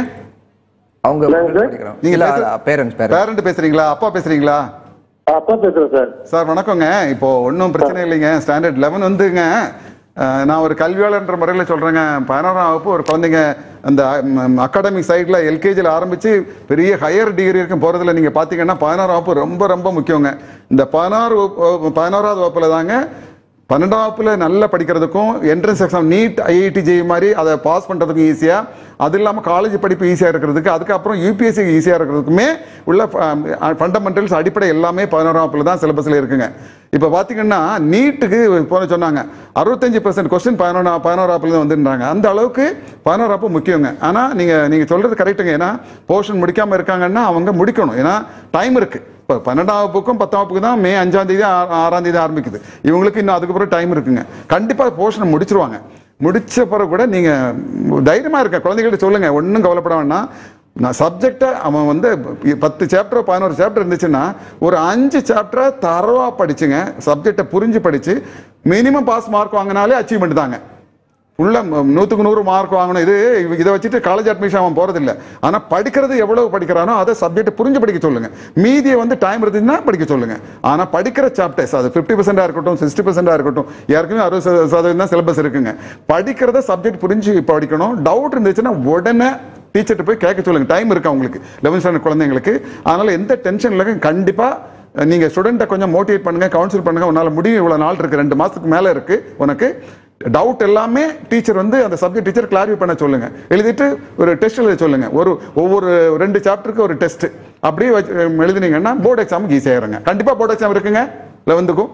அவங்க இல்ல, படிக்கிறோம் நீங்க இல்ல பேச- பேரண்ட்ஸ் பேரண்ட்ஸ் பேரண்ட் பேசுறீங்களா அப்பா பேசுறீங்களா ஆ, அப்பா பேசுறேன் சார் சார் வணக்கங்க இப்போ ஒன்றும் பிரச்சனை இல்லைங்க ஸ்டாண்டர்ட் லெவன் வந்துங்க அஹ், நான் ஒரு கல்வியாளர்ன்ற முறையில் சொல்கிறேங்க பதினோராம் வகுப்பு ஒரு குழந்தைங்க அந்த அகாடமிக் சைடில் எல்கேஜியில் ஆரம்பித்து பெரிய ஹையர் டிகிரி வரைக்கும் போகிறதுல நீங்கள் பார்த்தீங்கன்னா பதினோராம் வகுப்பு ரொம்ப ரொம்ப முக்கியங்க இந்த பதினாறு வகுப்பு- பதினோராவது வகுப்பில் தாங்க பன்னெண்டாம் வகுப்புல நல்லா படிக்கிறதுக்கும் entrance exam NEET IIT JEE மாதிரி அதை பாஸ் பண்ணுறதுக்கும் ஈஸியாக அது இல்லாமல் காலேஜ் படிப்பு ஈஸியாக இருக்கிறதுக்கு அதுக்கப்புறம் யூபிஎஸ்சி ஈஸியாக இருக்கிறதுக்குமே உள்ள ஃபண்டமெண்டல்ஸ் அடிப்படை எல்லாமே பதினோராம் வகுப்புல தான் சிலபஸில் இருக்குங்க இப்போ பார்த்தீங்கன்னா நீட்டுக்கு போன சொன்னாங்க அறுபத்தஞ்சு பர்சன்ட் கொஸ்டின் பதினொன்றா பதினோராப்புல தான் வந்துன்றாங்க அந்த அளவுக்கு பதினோராப்பு முக்கியங்க ஆனால் நீங்கள் நீங்கள் சொல்கிறது கரெக்டுங்க ஏன்னா போர்ஷன் முடிக்காமல் இருக்காங்கன்னா அவங்க முடிக்கணும் ஏன்னா டைம் இருக்குது இப்போ பன்னெண்டாம் வகுப்புக்கும் பத்தாம் வகுப்புக்கு தான் மே அஞ்சாம் தேதி ஆ- ஆறாம் தேதி ஆரம்பிக்குது இவங்களுக்கு இன்னும் அதுக்கப்புறம் டைம் இருக்குங்க கண்டிப்பாக போர்ஷனை முடிச்சிருவாங்க முடிச்ச பிறகு கூட நீங்கள் தைரியமாக இருக்க குழந்தைகள்ட்ட சொல்லுங்க ஒன்றும் கவலைப்பட வேண்டாம் நான் சப்ஜெக்டை அவன் வந்து பத்து சாப்டர் பதினோரு சாப்டர் இருந்துச்சுன்னா ஒரு அஞ்சு சாப்டரை தரவா படிச்சுங்க சப்ஜெக்டை புரிஞ்சு படிச்சு மினிமம் பாஸ் மார்க் வாங்கினாலே அச்சீவ்மெண்ட் தாங்க உள்ள நூற்றுக்கு நூறு மார்க் வாங்கணும் இது இவ- இதை வச்சுட்டு காலேஜ் அட்மிஷன் அவன் போறதில்ல ஆனா படிக்கிறது எவ்வளவு படிக்கிறானோ அதை சப்ஜெக்ட் புரிஞ்சு படிக்க சொல்லுங்க மீதியை வந்து டைம் இருந்துச்சுன்னா படிக்க சொல்லுங்க ஆனா படிக்கிற சாப்டர்ஸ் அது ஃபிஃப்டி பர்சன்டா இருக்கட்டும் சிக்ஸ்டி பர்சன்டா இருக்கட்டும் ஏற்கனவே அறுபது சத- சதவீதம் தான் சிலபஸ் இருக்குங்க படிக்கிறத சப்ஜெக்ட் புரிஞ்சு படிக்கணும் டவுட் இருந்துச்சுன்னா உடனே டீச்சர்கிட்ட போய் கேட்க சொல்லுங்க டைம் இருக்கு அவங்களுக்கு லெவன்த் ஸ்டாண்டர்ட் குழந்தைங்களுக்கு அதனால எந்த டென்ஷன் இல்லை கண்டிப்பா நீங்க ஸ்டூடெண்ட்டை கொஞ்சம் மோட்டிவேட் பண்ணுங்க கவுன்சில் பண்ணுங்க உன்னால முடியும் இவ்வளவு நாள் இருக்கு ரெண்டு மாசத்துக்கு மேல இருக்கு உனக்கு டவுட் எல்லாமே டீச்சர் வந்து அந்த சப்ஜெக்ட் டீச்சர் கிளாரிஃபை பண்ண சொல்லுங்க எழுதிட்டு ஒரு டெஸ்ட் எழுத சொல்லுங்க ஒரு ஒவ்வொரு ரெண்டு சாப்டருக்கு ஒரு டெஸ்ட் அப்படியே வச்சு, எழுதினீங்கன்னா போர்டு எக்ஸாமுக்கு ஈஸியாக இருங்க கண்டிப்பா போர்டு எக்ஸாம் இருக்குங்க லெவன்த்துக்கும்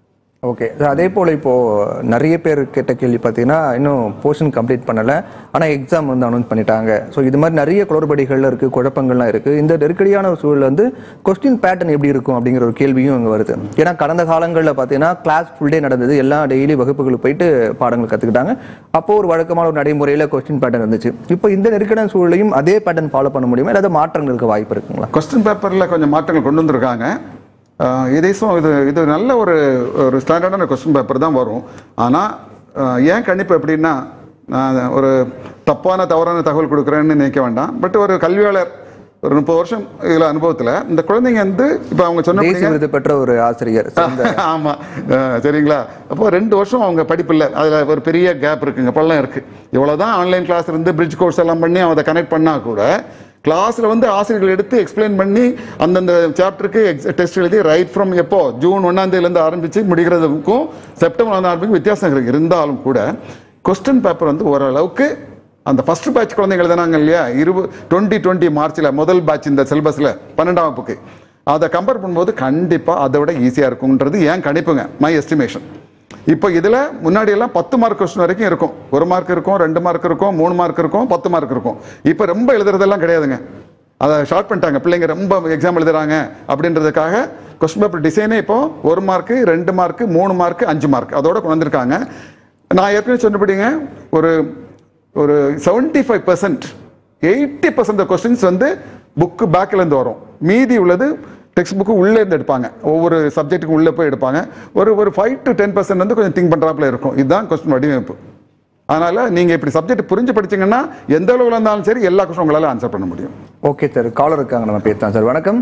ஓகே அதே போல் இப்போ நிறைய பேர் கேட்ட கேள்வி பார்த்தீங்கன்னா இன்னும் போர்ஷன் கம்ப்ளீட் பண்ணல ஆனால் எக்ஸாம் வந்து அனௌன்ஸ் பண்ணிட்டாங்க ஸோ இது மாதிரி நிறைய குளறுபடிகள் இருக்கு குழப்பங்கள்லாம் இருக்கு இந்த நெருக்கடியான ஒரு சூழல் வந்து கொஸ்டின் பேட்டர்ன் எப்படி இருக்கும் அப்படிங்கிற ஒரு கேள்வியும் அங்கே வருது ஏன்னா கடந்த காலங்களில் பார்த்தீங்கன்னா கிளாஸ் ஃபுல் டே நடந்தது எல்லாம் டெய்லி வகுப்புகளுக்கு போயிட்டு பாடங்கள் கற்றுக்கிட்டாங்க அப்போ ஒரு வழக்கமான ஒரு நடைமுறையில் கொஸ்டின் பேட்டர்ன் இருந்துச்சு இப்போ இந்த நெருக்கடியான சூழலையும் அதே பேட்டர்ன் ஃபாலோ பண்ண முடியுமா இல்லாத மாற்றங்கள் இருக்க வாய்ப்பு இருக்குங்களா கொஸ்டின் பேப்பரில் கொஞ்சம் மாற்றங்கள் கொண்டு வந்திருக்காங்க ஆஹ் இதேசும் இது இது நல்ல ஒரு ஒரு ஸ்டாண்டர்டான கொஸ்டின் பேப்பர் தான் வரும் ஆனால் ஏன் கணிப்பு எப்படின்னா நான் ஒரு தப்பான தவறான தகவல் கொடுக்குறேன்னு நினைக்க வேண்டாம் பட் ஒரு கல்வியாளர் ஒரு முப்பது வருஷம் இதில் அனுபவத்தில் இந்த குழந்தைங்க வந்து இப்போ அவங்க தேசிய சொன்ன விருது பெற்ற ஒரு ஆசிரியர் சிறந்த ஆமா அஹ் சரிங்களா அப்போ ரெண்டு வருஷம் அவங்க படிப்பு இல்லை அதுல ஒரு பெரிய கேப் இருக்குங்க பள்ளம் இருக்கு இவ்வளவுதான் ஆன்லைன் கிளாஸ் இருந்து பிரிட்ஜ் கோர்ஸ் எல்லாம் பண்ணி அவன் அதை கனெக்ட் பண்ணா கூட கிளாஸ்ல வந்து ஆசிரியர்கள் எடுத்து எக்ஸ்பிளைன் பண்ணி அந்தந்த சாப்டருக்கு டெஸ்ட் எழுதி ரைட் ஃப்ரம் எப்போ ஜூன் ஒன்னாம் தேதியிலேருந்து ஆரம்பிச்சு முடிகிறதுக்கும் செப்டம்பர் ஒன்றாம் ஆரம்பிக்கும் வித்தியாசம் இருக்கு இருந்தாலும் கூட கொஸ்டின் பேப்பர் வந்து ஓரளவுக்கு அந்த ஃபர்ஸ்ட் பேட்ச் குழந்தைங்க எழுதுனாங்க இல்லையா இருபது டுவெண்ட்டி டுவெண்ட்டி மார்ச்சில் முதல் பேட்ச் இந்த சிலபஸில் பன்னெண்டாம் வகுப்புக்கு அதை கம்பேர் பண்ணும்போது கண்டிப்பாக அதை விட ஈஸியாக இருக்கும்ன்றது ஏன் கணிப்புங்க மை எஸ்டிமேஷன் இப்போ இதில் முன்னாடி எல்லாம் பத்து மார்க் கொஸ்டின் வரைக்கும் இருக்கும் ஒரு மார்க் இருக்கும் ரெண்டு மார்க் இருக்கும் மூணு மார்க் இருக்கும் பத்து மார்க் இருக்கும் இப்போ ரொம்ப எழுதுறதெல்லாம் கிடையாதுங்க அதை ஷார்ட் பண்ணிட்டாங்க பிள்ளைங்க ரொம்ப எக்ஸாம் எழுதுறாங்க அப்படின்றதுக்காக கொஸ்டின் பேப்பர் டிசைனே இப்போ ஒரு மார்க்கு ரெண்டு மார்க்கு மூணு மார்க்கு அஞ்சு மார்க் அதோட கொண்டு வந்திருக்காங்க நான் ஏற்கனவே சொன்னபடிங்க ஒரு ஒரு seventy five percent eighty percent questions வந்து புக்கு பேக்லேருந்து வரும் மீதி உள்ளது டெக்ஸ்ட் புக்கு உள்ளே இருந்து எடுப்பாங்க ஒவ்வொரு சப்ஜெக்ட்டுக்கும் உள்ளே போய் எடுப்பாங்க ஒரு ஒரு ஃபைவ் டு டென் பர்சன்ட் வந்து கொஞ்சம் திங்க் பண்ணுறாப்புல இருக்கும் இதுதான் கொஸ்டின் வடிவமைப்பு அதனால நீங்க இப்படி சப்ஜெக்ட் புரிஞ்சு படிச்சீங்கன்னா எந்த அளவுல இருந்தாலும் சரி எல்லா கொஸ்டின் உங்களால ஆன்சர் பண்ண முடியும் ஓகே சார் காலர் இருக்காங்க நம்ம பேசலாம் சார் வணக்கம்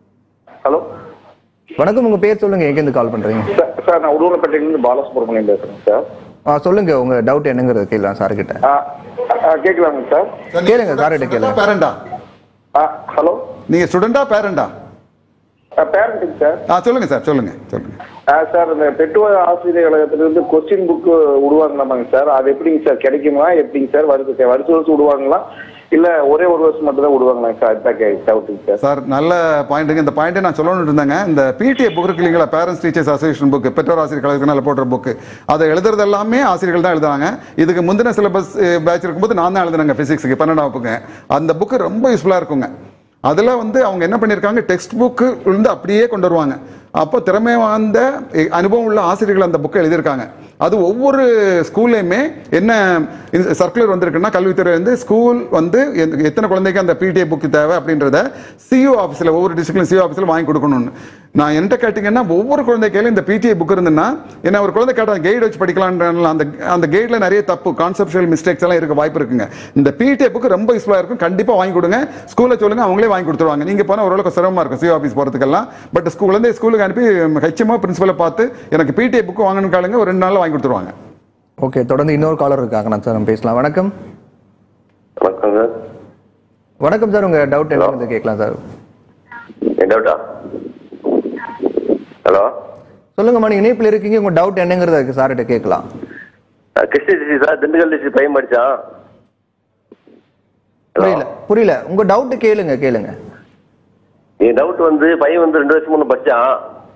ஹலோ வணக்கம் உங்க பேர் சொல்லுங்க எங்கேருந்து கால் பண்றீங்க சார் சார் நான் உடுவலப்பேட்டையிலிருந்து பாலசுப்ரமணியம் பேசுறேன் சார் ஆ, சொல்லுங்க உங்க டவுட் என்னங்கிறது கேட்கலாம் சார் கிட்ட ஆ, ஆ, கேட்கலாங்க சார் கேளுங்க சார்கிட்ட கேளுங்க பேரண்டா ஆ ஹலோ நீங்க ஸ்டூடெண்டா பேரண்டா பேரண்ட்டுங்க சார் ஆ சொல்லுங்க சார் சொல்லுங்க சொல்லுங்க ஆ, சார் இந்த பெற்றோர் ஆசிரியர் கழகத்திலிருந்து கொஸ்டின் புக்கு விடுவாங்களாமாங்க சார் அது எப்படிங்க சார் கிடைக்குமா எப்படிங்க சார் வருது வருஷம் வருஷம் விடுவாங்களா இல்ல ஒரே ஒரு வருஷம் மட்டும் தான் விடுவாங்களா சார் அதுதான் கே டவுட்டுங்க சார் சார் நல்ல பாயிண்ட்டுங்க இந்த பாயிண்ட்டை நான் சொல்லணும்னு இருந்தேங்க இந்த பிடிஏ புக் இருக்கு இல்லைங்களா பேரண்ட்ஸ் டீச்சர்ஸ் அசோசியேஷன் புக் பெற்றோர் ஆசிரியர் கழகத்தினால போடுற புக்கு அதை எழுதுறது எல்லாமே ஆசிரியர்கள் தான் எழுதுறாங்க இதுக்கு முந்தின சிலபஸ் பேட்ச் இருக்கும்போது நான் தான் எழுதுனேங்க பிசிக்ஸுக்கு பன்னெண்டாம் வகுப்புங்க அந்த புக்கு ரொம்ப யூஸ்ஃபுல்லாக இருக்குங்க அதில் வந்து அவங்க என்ன பண்ணியிருக்காங்க டெக்ஸ்ட் புக்கு இருந்து அப்படியே கொண்டு வருவாங்க அப்போ திறமை வாய்ந்த எ- அனுபவம் உள்ள ஆசிரியர்கள் அந்த புக்கை எழுதியிருக்காங்க அது ஒவ்வொரு ஸ்கூல்லையுமே என்ன சர்க்குலர் வந்திருக்குன்னா கல்வித்துறை வந்து ஸ்கூல் வந்து எந்த- எத்தனை குழந்தைக்கு அந்த பிடிஏ புக் தேவை அப்படின்றத சிஓ ஆஃபீஸில் ஒவ்வொரு டிஸ்ட்ரிக்ட்லையும் சிஓ ஆஃபீஸில் வாங்கி கொடுக்கணும்னு நான் என்கிட்ட கேட்டிங்கன்னா ஒவ்வொரு குழந்தை கையில இந்த பிடிஏ புக் இருந்துன்னா என்ன ஒரு குழந்தை கேட்டாங்க கைடு வச்சு படிக்கலான்ற அந்த அந்த கைடில் நிறைய தப்பு கான்செப்ஷுவல் மிஸ்டேக்ஸ் எல்லாம் இருக்க வாய்ப்பு இருக்குங்க இந்த பிடிஏ புக் ரொம்ப யூஸ்ஃபுல்லாக இருக்கும் கண்டிப்பாக வாங்கி கொடுங்க ஸ்கூலில் சொல்லுங்க அவங்களே வாங்கி கொடுத்துருவாங்க நீங்கள் போனால் ஓரளவுக்கு சிரமமாக இருக்கும் சிஓ ஆஃபீஸ் போகிறதுக்கெல்லாம் பட் ஸ்கூல்லேருந்து ஸ்கூலுக்கு அனுப்பி ஹெச்எம்ஓ பிரின்சிபலை பார்த்து எனக்கு பிடிஏ புக் வாங்கணும் காலுங்க ஒரு ரெண்டு நாளில் வாங்கி கொடுத்துருவாங்க ஓகே தொடர்ந்து இன்னொரு காலர் இருக்காங்க நான் சார் நம்ம பேசலாம் வணக்கம் வணக்கம் சார் வணக்கம் சார் உங்க டவுட் என்ன கேட்கலாம் சார் என் டவுட்டா ஹலோ சொல்லுங்கம்மா நீங்க இணைப்பில் இருக்கீங்க உங்க டவுட் என்னங்கிறத சார்கிட்ட கேட்கலாம் Krishnagiri district sir Dindigul district பையன் படிச்சான் புரியல புரியல உங்க டவுட் கேளுங்க கேளுங்க என் டவுட் வந்து பையன் வந்து ரெண்டு வருஷம் முன்ன படிச்சான்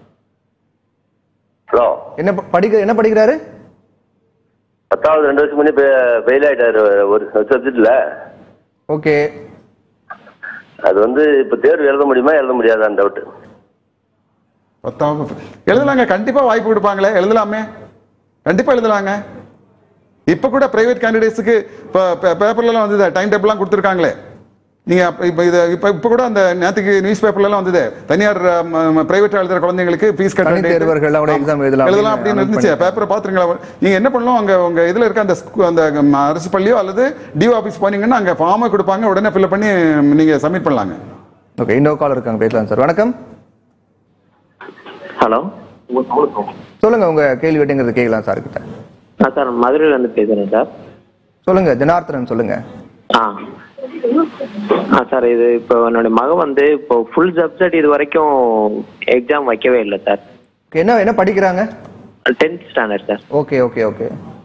ஹலோ என்ன ப- படிக்க என்ன படிக்கிறாரு பத்தாவது ரெண்டு வருஷம் முன்னே ஃபெயில் ஆயிட்டாரு ஒரு சப்ஜெக்ட்ல ஓகே அது வந்து இப்ப தேர்வு எழுத முடியுமா எழுத முடியாதான்னு டவுட் பத்தாம் வகுப்பு. எழுதலாங்க கண்டிப்பா வாய்ப்பு கொடுப்பாங்களே எழுதலாமே கண்டிப்பா எழுதலாங்க இப்ப கூட பிரைவேட் கேண்டிடேட்ஸுக்கு இப்போ பேப்பர்லாம் வந்தது டைம் டேபிள்லாம் கொடுத்துருக்காங்களே நீங்க அப்ப- இப்ப இது இப்ப இப்ப கூட அந்த நேற்றுக்கு நியூஸ் பேப்பர்லாம் வந்தது தனியார் பிரைவேட் எழுதுற குழந்தைங்களுக்கு ஃபீஸ் கட்ட தனித் தேர்வர்கள் கூட exam எழுதலாம் எழுதலாம் அப்படின்னு அப்படின்னு announce இருந்துச்சு பேப்பரை பாத்துருங்களா நீங்க என்ன பண்ணலாம் அங்க உங்க இதுல இருக்க அந்த ஸ்கூ- அந்த ம், அரசு பள்ளியோ அல்லது டிஓ ஆபீஸ் போனீங்கன்னா அங்க ஃபார்மை கொடுப்பாங்க உடனே ஃபில் பண்ணி நீங்க சப்மிட் பண்ணலாங்க ஓகே இன்னொரு காலர் இருக்காங்க பேசலாம் சார் வணக்கம் ஹலோ சொல்லுங்க உங்க கேள்வி என்னங்கிறத கேட்கலாம் சார் கிட்ட ஆ சார் மதுரையில இருந்து பேசுறேன் சார் சொல்லுங்க ஜனார்த்தனன் சொல்லுங்க ஆ ஆ சார் இது இப்போ என்னோட மகன் வந்து இப்போ ஃபுல் சப்ஜெக்ட் இது வரைக்கும் எக்ஸாம் வைக்கவே இல்லை சார் Okay, என்ன என்ன படிக்கிறாங்க tenth standard sir okay okay okay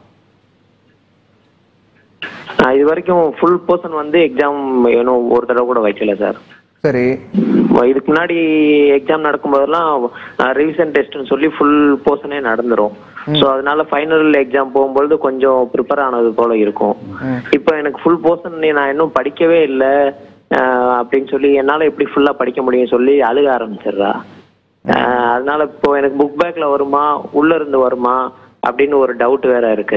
ஆ, இது வரைக்கும் ஃபுல் போர்ஷன் வந்து எக்ஸாம் இன்னும் ஒரு தடவை கூட வைக்கல சார் சரி இதுக்கு முன்னாடி எக்ஸாம் நடக்கும்போதெல்லாம் ரிவிஷன் டெஸ்ட்னு சொல்லி ஃபுல் போர்ஷனே நடந்துரும் ஸோ அதனால ஃபைனல் எக்ஸாம் போகும்பொழுது கொஞ்சம் ப்ரிப்பேர் ஆனது போல இருக்கும் இப்போ எனக்கு ஃபுல் போர்ஷன் நான் இன்னும் படிக்கவே இல்லை அப்படின்னு சொல்லி என்னால் எப்படி ஃபுல்லாக படிக்க முடியும் சொல்லி அழுக ஆரம்பிச்சிடுறா அஹ், அதனால இப்போ எனக்கு புக் பேக்ல வருமா உள்ள இருந்து வருமா அப்படின்னு ஒரு டவுட் வேற இருக்கு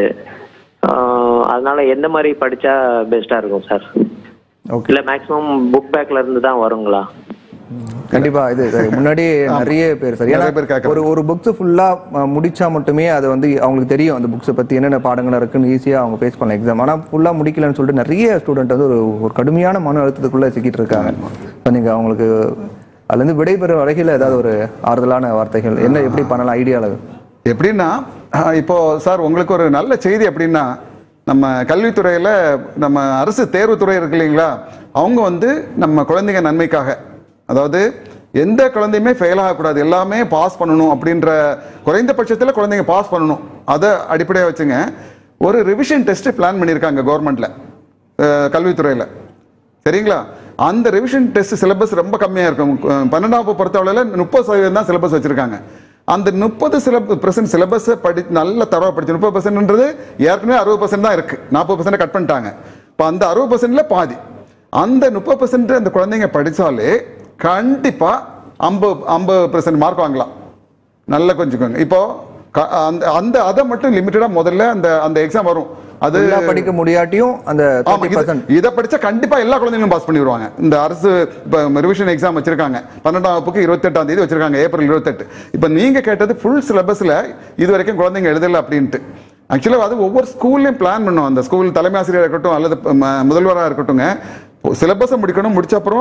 அஹ், அதனால எந்த மாதிரி படிச்சா பெஸ்டா இருக்கும் சார் ஓகே இல்ல மேக்ஸிமம் புக் பேக்ல இருந்து தான் வருங்களா கண்டிப்பா இது இது முன்னாடி நிறைய பேர் சார் ஏன்னா நிறைய பேர் கேட்கறாங்க. ஒரு ஒரு புக்ஸ் ஃபுல்லா முடிச்சா மட்டுமே அது வந்து அவங்களுக்கு தெரியும் அந்த புக்ஸை பத்தி என்னென்ன பாடங்கள் இருக்குன்னு ஈஸியா அவங்க ஃபேஸ் பண்ணலாம் எக்ஸாம் ஆனா ஃபுல்லா முடிக்கலன்னு சொல்லிட்டு நிறைய ஸ்டூடெண்ட் வந்து ஒரு ஒரு கடுமையான மன அழுத்தத்துக்குள்ள சிக்கிட்டு இருக்காங்க So, நீங்க அவங்களுக்கு அதுல இருந்து விடைபெறும் வகையில ஏதாவது ஒரு ஆறுதலான வார்த்தைகள் என்ன எப்படி பண்ணலாம் ஐடியால எப்படின்னா அஹ், இப்போ சார் உங்களுக்கு ஒரு நல்ல செய்தி எப்படின்னா நம்ம கல்வித்துறையில நம்ம அரசு தேர்வுத்துறை இருக்கு இல்லைங்களா அவங்க வந்து நம்ம குழந்தைங்க நன்மைக்காக அதாவது எந்த குழந்தையுமே ஃபெயில் ஆகக்கூடாது எல்லாமே பாஸ் பண்ணணும் அப்படின்ற குறைந்தபட்சத்தில் குழந்தைங்க பாஸ் பண்ணணும் அதை அடிப்படையாக வச்சுங்க ஒரு ரிவிஷன் டெஸ்ட் பிளான் பண்ணியிருக்காங்க கவர்மெண்ட்ல கல்வித்துறையில் சரிங்களா அந்த ரிவிஷன் டெஸ்ட் சிலபஸ் ரொம்ப கம்மியாக இருக்கும் அஹ் பன்னெண்டாம் வகுப்பு பொறுத்தவரையில் முப்பது சதவீதம் தான் சிலபஸ் வச்சிருக்காங்க அந்த முப்பது சிலபஸ் பர்சன்ட் சிலபஸை படி நல்ல தரவா படிச்சு முப்பது பர்சன்ட்ன்றது ஏற்கனவே அறுபது பர்சன்ட் தான் இருக்கு நாற்பது பர்சன்ட் கட் பண்ணிட்டாங்க இப்போ அந்த அறுபது பர்சன்ட்ல பாதி அந்த முப்பது பர்சன்ட் அந்த குழந்தைங்க படிச்சாலே கண்டிப்பா ஐம்பது ஐம்பது பர்சன்ட் மார்க் வாங்கலாம் நல்லா கொஞ்சிக்கோங்க இப்போ க- அந்த அந்த அதை மட்டும் லிமிட்டடா முதல்ல அந்த அந்த எக்ஸாம் வரும் அது ஃபுல்லா படிக்க முடியாட்டியும் அந்த ஆமா, தேர்ட்டி இது- பர்சன்ட் இதை படிச்சா கண்டிப்பா எல்லா குழந்தைங்களும் பாஸ் பண்ணிடுவாங்க இந்த அரசு இப்போ ரிவிஷன் எக்ஸாம் வச்சிருக்காங்க பன்னெண்டாம் வகுப்புக்கு இருபத்தெட்டாம் தேதி வச்சிருக்காங்க ஏப்ரல் இருபத்தெட்டு இப்போ நீங்க கேட்டது ஃபுல் சிலபஸ்ல இது வரைக்கும் குழந்தைங்க எழுதல அப்படின்ட்டு ஆக்சுவலாக அது ஒவ்வொரு ஸ்கூல்லையும் பிளான் பண்ணும் அந்த ஸ்கூல் தலைமை ஆசிரியராக இருக்கட்டும் அல்லது ம- முதல்வராக இருக்கட்டும்ங்க சிலபஸை முடிக்கணும் முடிச்ச அப்புறம்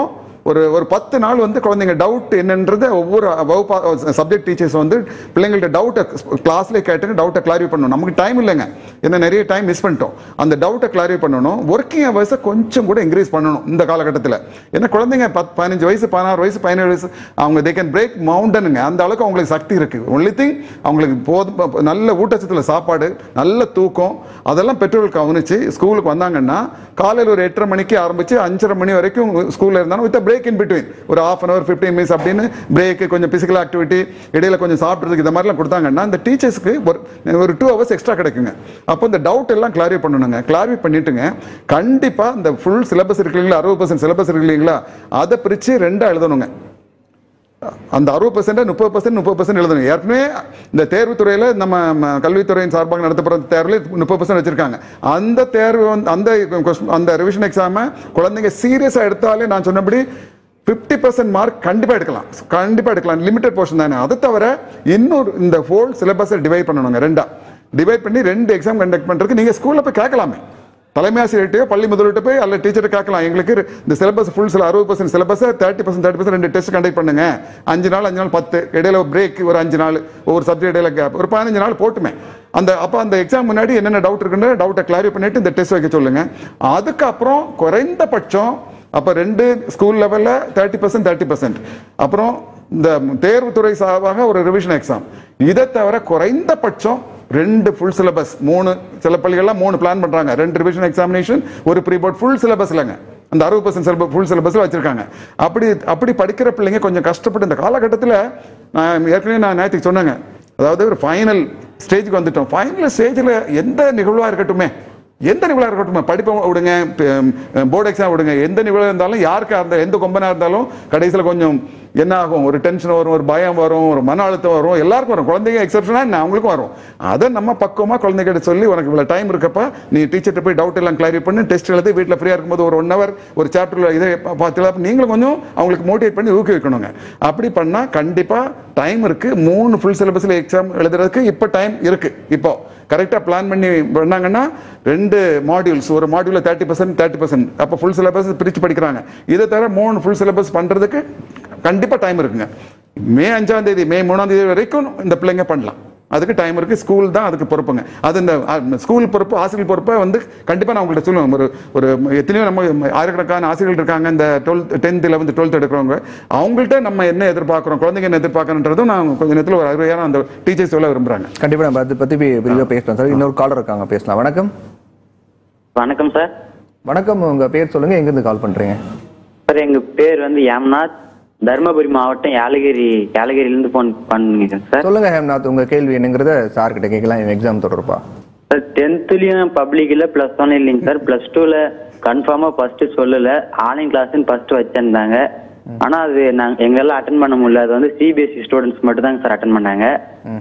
ஒரு ஒரு பத்து நாள் வந்து குழந்தைங்க டவுட் என்னன்றதை ஒவ்வொரு வகுப்பா சப்ஜெக்ட் டீச்சர்ஸ் வந்து பிள்ளைங்கள்ட்ட டவுட்டை கிளாஸ்லேயே கேட்டுங்க டவுட்டை கிளாரிஃபை பண்ணணும் நமக்கு டைம் இல்லைங்க ஏன்னா நிறைய டைம் மிஸ் பண்ணிட்டோம் அந்த டவுட்டை கிளாரிஃபை பண்ணணும் ஒர்க்கிங் ஹவர்ஸை கொஞ்சம் கூட இன்க்ரீஸ் பண்ணணும் இந்த காலகட்டத்தில் ஏன்னா குழந்தைங்க பத் பதினஞ்சு வயசு பதினாறு வயசு பதினேழு வயசு அவங்க தே கேன் பிரேக் மவுண்டனுங்க அந்த அளவுக்கு அவங்களுக்கு சக்தி இருக்கு ஒன்லி திங் அவங்களுக்கு போதும் ப- நல்ல ஊட்டச்சத்துல சாப்பாடு நல்ல தூக்கம் அதெல்லாம் பெற்றோர்கள் கவனிச்சு ஸ்கூலுக்கு வந்தாங்கன்னா காலையில் ஒரு எட்டரை மணிக்கு ஆரம்பிச்சு அஞ்சரை மணி வரைக்கும் ஸ்கூல்ல இருந்தாலும் வித் பிரேக் இன் பிட்வீன் ஒரு half an hour fifteen minutes அப்படின்னு பிரேக் கொஞ்சம் பிசிக்கல் ஆக்டிவிட்டி இடையில கொஞ்சம் சாப்பிட்றதுக்கு இந்த மாதிரிலாம் கொடுத்தாங்கன்னா அந்த டீச்சர்ஸ்க்கு ஒரு ஒரு டூ ஹவர்ஸ் எக்ஸ்ட்ரா கிடைக்குங்க அப்போ இந்த டவுட் எல்லாம் கிளாரிஃபை பண்ணணுங்க கிளாரிஃபை பண்ணிட்டுங்க கண்டிப்பா இந்த ஃபுல் சிலபஸ் இருக்கு இல்லைங்களா அறுபது பர்சன்ட் சிலபஸ் இருக்கு இல்லைங்களா அதை பிரிச்சு ரெண்டா எழுதணுங்க அந்த அறுபது பர்சன்ட் முப்பது பர்சன்ட் முப்பது பர்சன்ட் எழுதணும் ஏற்கனவே இந்த தேர்வுத்துறையில நம்ம ம, கல்வித்துறையின் சார்பாக நடத்தப்படுற தேர்வில் முப்பது பர்சன்ட் வச்சிருக்காங்க அந்த தேர்வு வந்து அந்த question- அந்த ரிவிஷன் எக்ஸாமை குழந்தைங்க சீரியஸா எடுத்தாலே நான் சொன்னபடி 50% பர்சன்ட் மார்க் கண்டிப்பா எடுக்கலாம் கண்டிப்பா எடுக்கலாம் லிமிடெட் போர்ஷன் தானே அதை தவிர இன்னொரு இந்த ஹோல் சிலபஸை டிவைட் பண்ணணுங்க ரெண்டா டிவைட் பண்ணி ரெண்டு எக்ஸாம் கண்டக்ட் பண்றதுக்கு நீங்க ஸ்கூல்ல போய் கேட்கலாமே தலைமை ஆசிரியர்கிட்டயோ பள்ளி முதல்வர்கிட்ட போய் அல்ல டீச்சர் கேட்கலாம் எங்களுக்கு இந்த சிலபஸ் ஃபுல் சில அறுபது percent syllabus thirty percent thirty percent ரெண்டு டெஸ்ட் கண்டக்ட் பண்ணுங்க அஞ்சு நாள் அஞ்சு நாள் பத்து இடையில பிரேக் ஒரு அஞ்சு நாள் ஒவ்வொரு சப்ஜெக்ட் இடையில கேப் ஒரு பதினஞ்சு நாள் போட்டுமே அந்த அப்போ அந்த எக்ஸாம் முன்னாடி என்னென்ன டவுட் இருக்குன்னு டவுட்டை கிளாரி பண்ணிட்டு இந்த டெஸ்ட் வைக்க சொல்லுங்க அதுக்கப்புறம் குறைந்தபட்சம் அப்போ ரெண்டு ஸ்கூல் லெவலில் தேர்ட்டி பர்சன்ட் தேர்ட்டி பர்சன்ட் அப்புறம் இந்த தேர்வுத்துறை சார்பாக ஒரு ரிவிஷன் எக்ஸாம் இதை தவிர குறைந்தபட்சம் ரெண்டு ஃபுல் சிலபஸ் மூணு சில பள்ளிகள்லாம் மூணு பிளான் பண்றாங்க ரெண்டு ரிவிஷன் எக்ஸாமினேஷன் ஒரு ப்ரீ போர்ட் ஃபுல் சிலபஸ் இல்லைங்க அந்த அறுபது பர்சன்ட் சிலபஸ் ஃபுல் சிலபஸ்ல வச்சிருக்காங்க அப்படி அப்படி படிக்கிற பிள்ளைங்க கொஞ்சம் கஷ்டப்பட்டு இந்த காலகட்டத்தில் நான் ஏற்கனவே நான் நேற்றுக்கு சொன்னேங்க அதாவது ஒரு ஃபைனல் ஸ்டேஜுக்கு வந்துட்டோம் ஃபைனல் ஸ்டேஜில் எந்த நிகழ்வாக இருக்கட்டுமே எந்த நிகழ்வாக இருக்கட்டும் படிப்பை விடுங்க போர்டு எக்ஸாம் விடுங்க எந்த நிகழ்வாக இருந்தாலும் யாருக்கா இருந்தாலும் எந்த கொம்பனா இருந்தாலும் கடைசியில் கொஞ்சம் என்ன ஆகும் ஒரு டென்ஷன் வரும் ஒரு பயம் வரும் ஒரு மன அழுத்தம் வரும் எல்லாருக்கும் வரும் குழந்தைங்க எக்ஸப்ஷனா அவங்களுக்கும் வரும் அதை நம்ம பக்குவமா குழந்தைகிட்ட சொல்லி உனக்கு இவ்வளவு டைம் இருக்கப்ப நீ டீச்சர்கிட்ட போய் டவுட் எல்லாம் கிளாரி பண்ணி டெஸ்ட் எழுதி வீட்டில் ஃப்ரீயா இருக்கும்போது ஒரு ஒன் ஹவர் ஒரு சாப்டர்ல இதை பார்த்து நீங்களும் கொஞ்சம் அவங்களுக்கு மோட்டிவேட் பண்ணி ஊக்குவிக்கணுங்க அப்படி பண்ணா கண்டிப்பா டைம் இருக்கு மூணு ஃபுல் சிலபஸ்ல எக்ஸாம் எழுதுறதுக்கு இப்போ டைம் இருக்கு இப்போ கரெக்டாக பிளான் பண்ணி பண்ணாங்கன்னா ரெண்டு மாடியூல்ஸ் ஒரு மாடியூல தேர்ட்டி பர்சன்ட் தேர்ட்டி பர்சன்ட் அப்போ ஃபுல் சிலபஸ் பிரித்து படிக்கிறாங்க இதை தவிர மூணு ஃபுல் சிலபஸ் பண்ணுறதுக்கு கண்டிப்பாக டைம் இருக்குங்க மே அஞ்சாம் தேதி மே மூணாம் தேதி வரைக்கும் இந்த பிள்ளைங்க பண்ணலாம் அதுக்கு டைம் இருக்கு ஸ்கூல் தான் அதுக்கு பொறுப்புங்க அது இந்த ஸ்கூல் பொறுப்பு ஆசிரியர் பொறுப்பை வந்து கண்டிப்பாக நான் உங்கள்கிட்ட சொல்லுவேன் ஒரு ஒரு எத்தனையோ நம்ம ஆயிரக்கணக்கான ஆசிரியர்கள் இருக்காங்க இந்த டுவெல்த் டென்த் லெவன்த் டுவெல்த் எடுக்கிறவங்க அவங்கள்ட்ட நம்ம என்ன எதிர்பார்க்குறோம் குழந்தைங்க என்ன எதிர்பார்க்கறன்றதும் நான் கொஞ்ச நேரத்தில் ஒரு அருமையான அந்த டீச்சர்ஸ் சொல்ல விரும்புகிறாங்க கண்டிப்பா நம்ம அதை பத்தி வி- விரிவா பேசலாம் சார் இன்னொரு காலர் இருக்காங்க பேசலாம் வணக்கம் வணக்கம் சார் வணக்கம் உங்க பேர் சொல்லுங்க எங்க இருந்து கால் பண்றீங்க சார் எங்க பேர் வந்து யாம்நாத் தருமபுரி மாவட்டம் யாலகிரி யாலகிரியிலிருந்து ஃபோன் பண்ணிக்கிறேன் சார் சொல்லுங்க ஹேம்நாத் உங்க கேள்வி என்னங்கிறத சார் கிட்ட கேட்கலாம் எக்ஸாம் தொடர்பா சார் டென்த்லயும் பப்ளிக்ல பிளஸ் ஒன் இல்லைங்க சார் பிளஸ் டூல கன்ஃபார்மா ஃபர்ஸ்ட் சொல்லல ஆன்லைன் கிளாஸ்னு ஃபர்ஸ்ட் வச்சிருந்தாங்க ஆனா அது நாங்க எங்களால அட்டன் பண்ண முடியல அது வந்து சிபிஎஸ்சி ஸ்டூடெண்ட்ஸ் மட்டும் தாங்க சார் அட்டன் பண்ணாங்க ம்.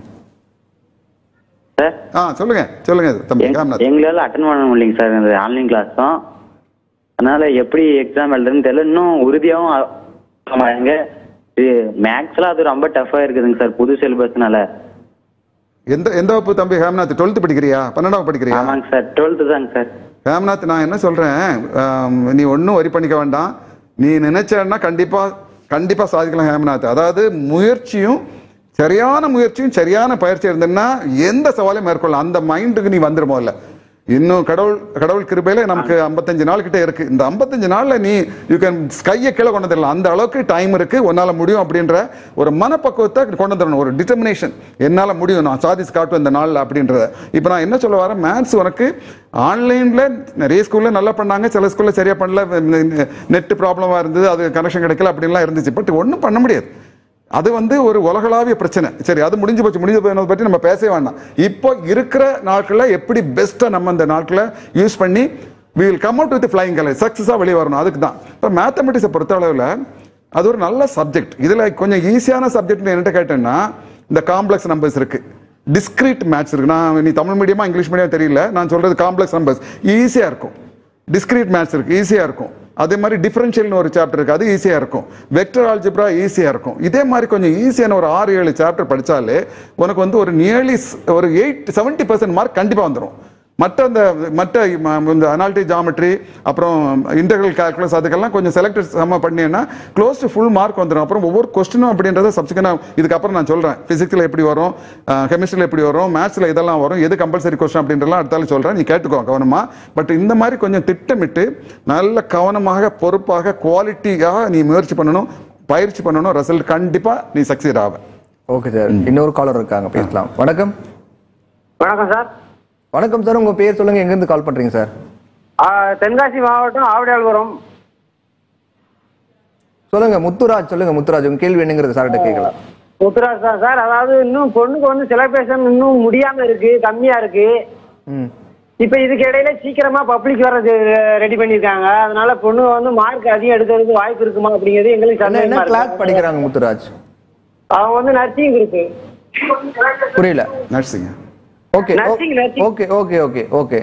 சார் ஆ சொல்லுங்க சொல்லுங்க தம்பி எங்க- ராம்நாத் எங்களால அட்டன் பண்ண முடியலைங்க சார் இந்த ஆன்லைன் கிளாஸும் அதனால எப்படி எக்ஸாம் எழுதுறதுன்னு தெரியல இன்னும் உறுதியாகவும் ஆ- ஆமாங்க மேக்ஸ்லாம் அது ரொம்ப டஃபா இருக்குதுங்க சார் புது சிலபஸ்னால எந்த எந்த வகுப்பு தம்பி ஹேம்நாத் டுவெல்த் படிக்கிறியா பன்னெண்டாவது படிக்கிறியா ஆமாங்க சார் டுவெல்த்து தாங்க சார் ஹேம்நாத் நான் என்ன சொல்றேன் ஆம், நீ ஒன்றும் வரி பண்ணிக்க வேண்டாம் நீ நினைச்சேன்னா கண்டிப்பா கண்டிப்பா சாதிக்கலாம் ஹேம்நாத் அதாவது முயற்சியும் சரியான முயற்சியும் சரியான பயிற்சி இருந்ததுன்னா எந்த சவாலையும் மேற்கொள்ளலாம் அந்த மைண்டுக்கு நீ வந்துரு முதல்ல இன்னும் கடவுள் கடவுள் கிருபையில நமக்கு 55 நாள் கிட்ட இருக்கு இந்த 55 நாள்ல நீ யூ கேன் கையை கீழே கொண்டு வந்துடலாம் அந்த அளவுக்கு டைம் இருக்கு உன்னால முடியும் அப்படின்ற ஒரு மனப்பக்குவத்தை கொண்டு வந்துடணும் ஒரு டிட்டர்மினேஷன் என்னால முடியும் நான் சாதிச்சு காட்டும் இந்த நாள் அப்படின்றத இப்போ நான் என்ன சொல்ல வரேன் மேத்ஸ் உனக்கு ஆன்லைன்ல நிறைய ஸ்கூல்ல நல்லா பண்ணாங்க சில ஸ்கூல்ல சரியா பண்ணல நெட் ப்ராப்ளமா இருந்தது அது கனெக்ஷன் கிடைக்கல அப்படின்லாம் இருந்துச்சு பட் ஒன்றும் பண்ண முடியாது அது வந்து ஒரு உலகளாவிய பிரச்சனை சரி அது முடிஞ்சு போச்சு முடிஞ்சு போனதை பற்றி நம்ம பேசவே வேண்டாம் இப்போ இருக்கிற நாட்களில் எப்படி பெஸ்ட்டாக நம்ம இந்த நாட்களை யூஸ் பண்ணி we will come out with flying colour சக்ஸஸாக வெளியே வரணும் அதுக்கு தான் இப்போ மேத்தமெட்டிக்ஸை பொறுத்த அளவில் அது ஒரு நல்ல சப்ஜெக்ட் இதில் கொஞ்சம் ஈஸியான சப்ஜெக்ட் என்கிட்ட கேட்டேன்னா இந்த காம்ப்ளெக்ஸ் நம்பர்ஸ் இருக்கு டிஸ்கிரீட் மேட்ச் இருக்கு நான் நீ தமிழ் மீடியமா இங்கிலீஷ் மீடியம் தெரியல நான் சொல்றது காம்ப்ளெக்ஸ் நம்பர்ஸ் ஈஸியாக இருக்கும் டிஸ்கிரீட் மேத்ஸ் இருக்கு ஈஸியாக இருக்கும் அதே மாதிரி டிஃபரன்ஷியல்னு ஒரு சாப்டர் இருக்கு அது ஈஸியாக இருக்கும் வெக்டர் ஆல்ஜிப்ரா ஈஸியாக இருக்கும் இதே மாதிரி கொஞ்சம் ஈஸியான ஒரு ஆறு ஏழு சாப்டர் படிச்சாலே உனக்கு வந்து ஒரு நியர்லி ஒரு எயிட் செவன்ட்டி பர்சன்ட் மார்க் கண்டிப்பாக வந்துடும் மற்ற அந்த மற்ற ம- இந்த அனாலிட்டி ஜாமெட்ரி அப்புறம் இன்டெகிரல் கால்குலஸ் அதுக்கெல்லாம் கொஞ்சம் செலக்டட் சம பண்ணீங்கன்னா க்ளோஸ் டு ஃபுல் மார்க் வந்துடும் அப்புறம் ஒவ்வொரு கொஸ்டினும் அப்படின்றத சப்சிக்வெண்டாக இதுக்கப்புறம் நான் சொல்கிறேன் ஃபிசிக்ஸில் எப்படி வரும் கெமிஸ்ட்ரியில் எப்படி வரும் மேத்ஸில் இதெல்லாம் வரும் எது கம்பல்சரி கொஸ்டின் அப்படின்றலாம் அடுத்தாலும் சொல்கிறேன் நீ கேட்டுக்கோ கவனமாக பட் இந்த மாதிரி கொஞ்சம் திட்டமிட்டு நல்ல கவனமாக பொறுப்பாக குவாலிட்டியாக நீ முயற்சி பண்ணணும் பயிற்சி பண்ணணும் ரிசல்ட் கண்டிப்பாக நீ சக்சீட் ஆவ ஓகே சார் இன்னொரு காலர் இருக்காங்க பேசலாம் வணக்கம் வணக்கம் சார் வணக்கம் சார் உங்க பேர் சொல்லுங்க எங்க இருந்து கால் பண்றீங்க சார் ஆ, தென்காசி மாவட்டம் ஆவடியால்புரம் சொல்லுங்க முத்துராஜ் சொல்லுங்க முத்துராஜ் உங்க கேள்வி என்னங்கிறது சார்கிட்ட கேட்கலாம் முத்துராஜ் தான் சார் அதாவது இன்னும் பொண்ணுக்கு வந்து சிலபேஷன் இன்னும் முடியாம இருக்கு கம்மியா இருக்கு ம் இப்ப இதுக்கு இடையில சீக்கிரமா பப்ளிக் வர ரெடி பண்ணிருக்காங்க அதனால பொண்ணு வந்து மார்க் அதிகம் எடுக்கிறதுக்கு வாய்ப்பு இருக்குமா அப்படிங்கிறது எங்களுக்கு என்ன என்ன சந்தேகமா கிளாஸ் இருக்கு படிக்கிறாங்க முத்துராஜ் அவங்க வந்து நர்சிங் இருக்கு புரியல நர்சிங்க okay Nursing, nursing. Okay okay okay okay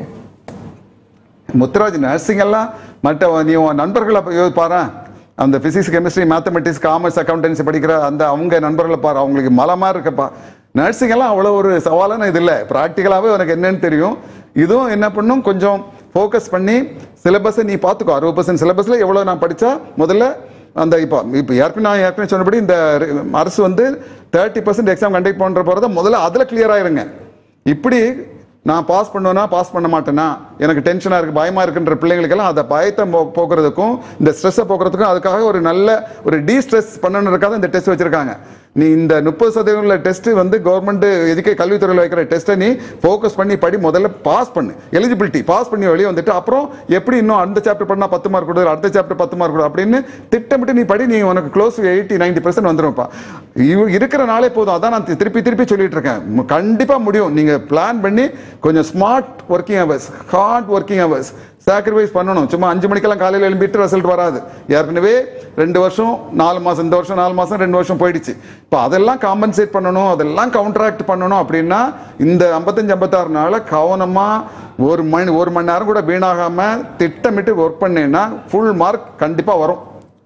Muthuraj nursing எல்லாம் மற்ற நீ உன் நண்பர்களை போய் பாரு அந்த physics chemistry mathematics commerce accountancy படிக்கிற அந்த அவங்க நண்பர்களை பாரு அவங்களுக்கு மலமா இருக்கப்பா நர்சிங் எல்லாம் அவ்வளோ ஒரு சவாலான இது இல்லை ப்ராக்டிக்கலாகவே உனக்கு என்னன்னு தெரியும் இதுவும் என்ன பண்ணும் கொஞ்சம் ஃபோக்கஸ் பண்ணி சிலபஸை நீ பார்த்துக்கோ அறுபது பர்சன்ட் சிலபஸில் எவ்வளோ நான் படித்தா முதல்ல அந்த இப்போ இப்போ ஏற்கனவே நான் ஏற்கனவே சொன்னபடி இந்த அரசு வந்து தேர்ட்டி பர்சன்ட் எக்ஸாம் கண்டக்ட் பண்ணுற போகிறத முதல்ல அதில் கிளியர் ஆயிருங்க இப்படி நான் பாஸ் பண்ணுவேனா பாஸ் பண்ண மாட்டேனா எனக்கு டென்ஷனாக இருக்குது பயமாக இருக்குன்ற பிள்ளைங்களுக்கெல்லாம் அதை பயத்தை போ- போக்குறதுக்கும் இந்த ஸ்ட்ரெஸ்ஸை போக்குறதுக்கும் அதுக்காக ஒரு நல்ல ஒரு டீ ஸ்ட்ரெஸ் பண்ணணுன்றதுக்காக இந்த டெஸ்ட் வச்சிருக்காங்க நீ இந்த முப்பது சதவீதம் உள்ள டெஸ்ட் வந்து கவர்மெண்ட் எதுக்கே கல்வித்துறையில் வைக்கிற டெஸ்ட்டை நீ ஃபோக்கஸ் பண்ணி படி முதல்ல பாஸ் பண்ணு எலிஜிபிலிட்டி பாஸ் பண்ணி வெளியே வந்துட்டு அப்புறம் எப்படி இன்னும் அந்த சாப்டர் பண்ணா பத்து மார்க் கொடுக்குற அடுத்த சாப்டர் பத்து மார்க் கொடு அப்படின்னு திட்டமிட்டு நீ படி நீ உனக்கு க்ளோஸ் எயிட்டி நைன்டி பர்சன்ட் வந்துரும்ப்பா இவ இருக்கிற நாளே போதும் அதான் நான் தி- திருப்பி திருப்பி சொல்லிட்டு இருக்கேன் மு- கண்டிப்பா முடியும் நீங்க பிளான் பண்ணி கொஞ்சம் smart working hours hard working hours sacrifice பண்ணணும் சும்மா அஞ்சு மணிக்கெல்லாம் காலையில் எழும்பிட்டு ரிசல்ட் வராது ஏற்கனவே ரெண்டு வருஷம் நாலு மாசம் இந்த வருஷம் நாலு மாசம் ரெண்டு வருஷம் போயிடுச்சு இப்போ அதெல்லாம் காம்பன்சேட் பண்ணணும் அதெல்லாம் கவுண்டராக்ட் பண்ணணும் அப்படின்னா இந்த ஐம்பத்தஞ்சு ஐம்பத்தாறு நாள கவனமா ஒரு மணி ஒரு மணி நேரம் கூட வீணாகாம திட்டமிட்டு ஒர்க் பண்ணேன்னா ஃபுல் மார்க் கண்டிப்பா வரும்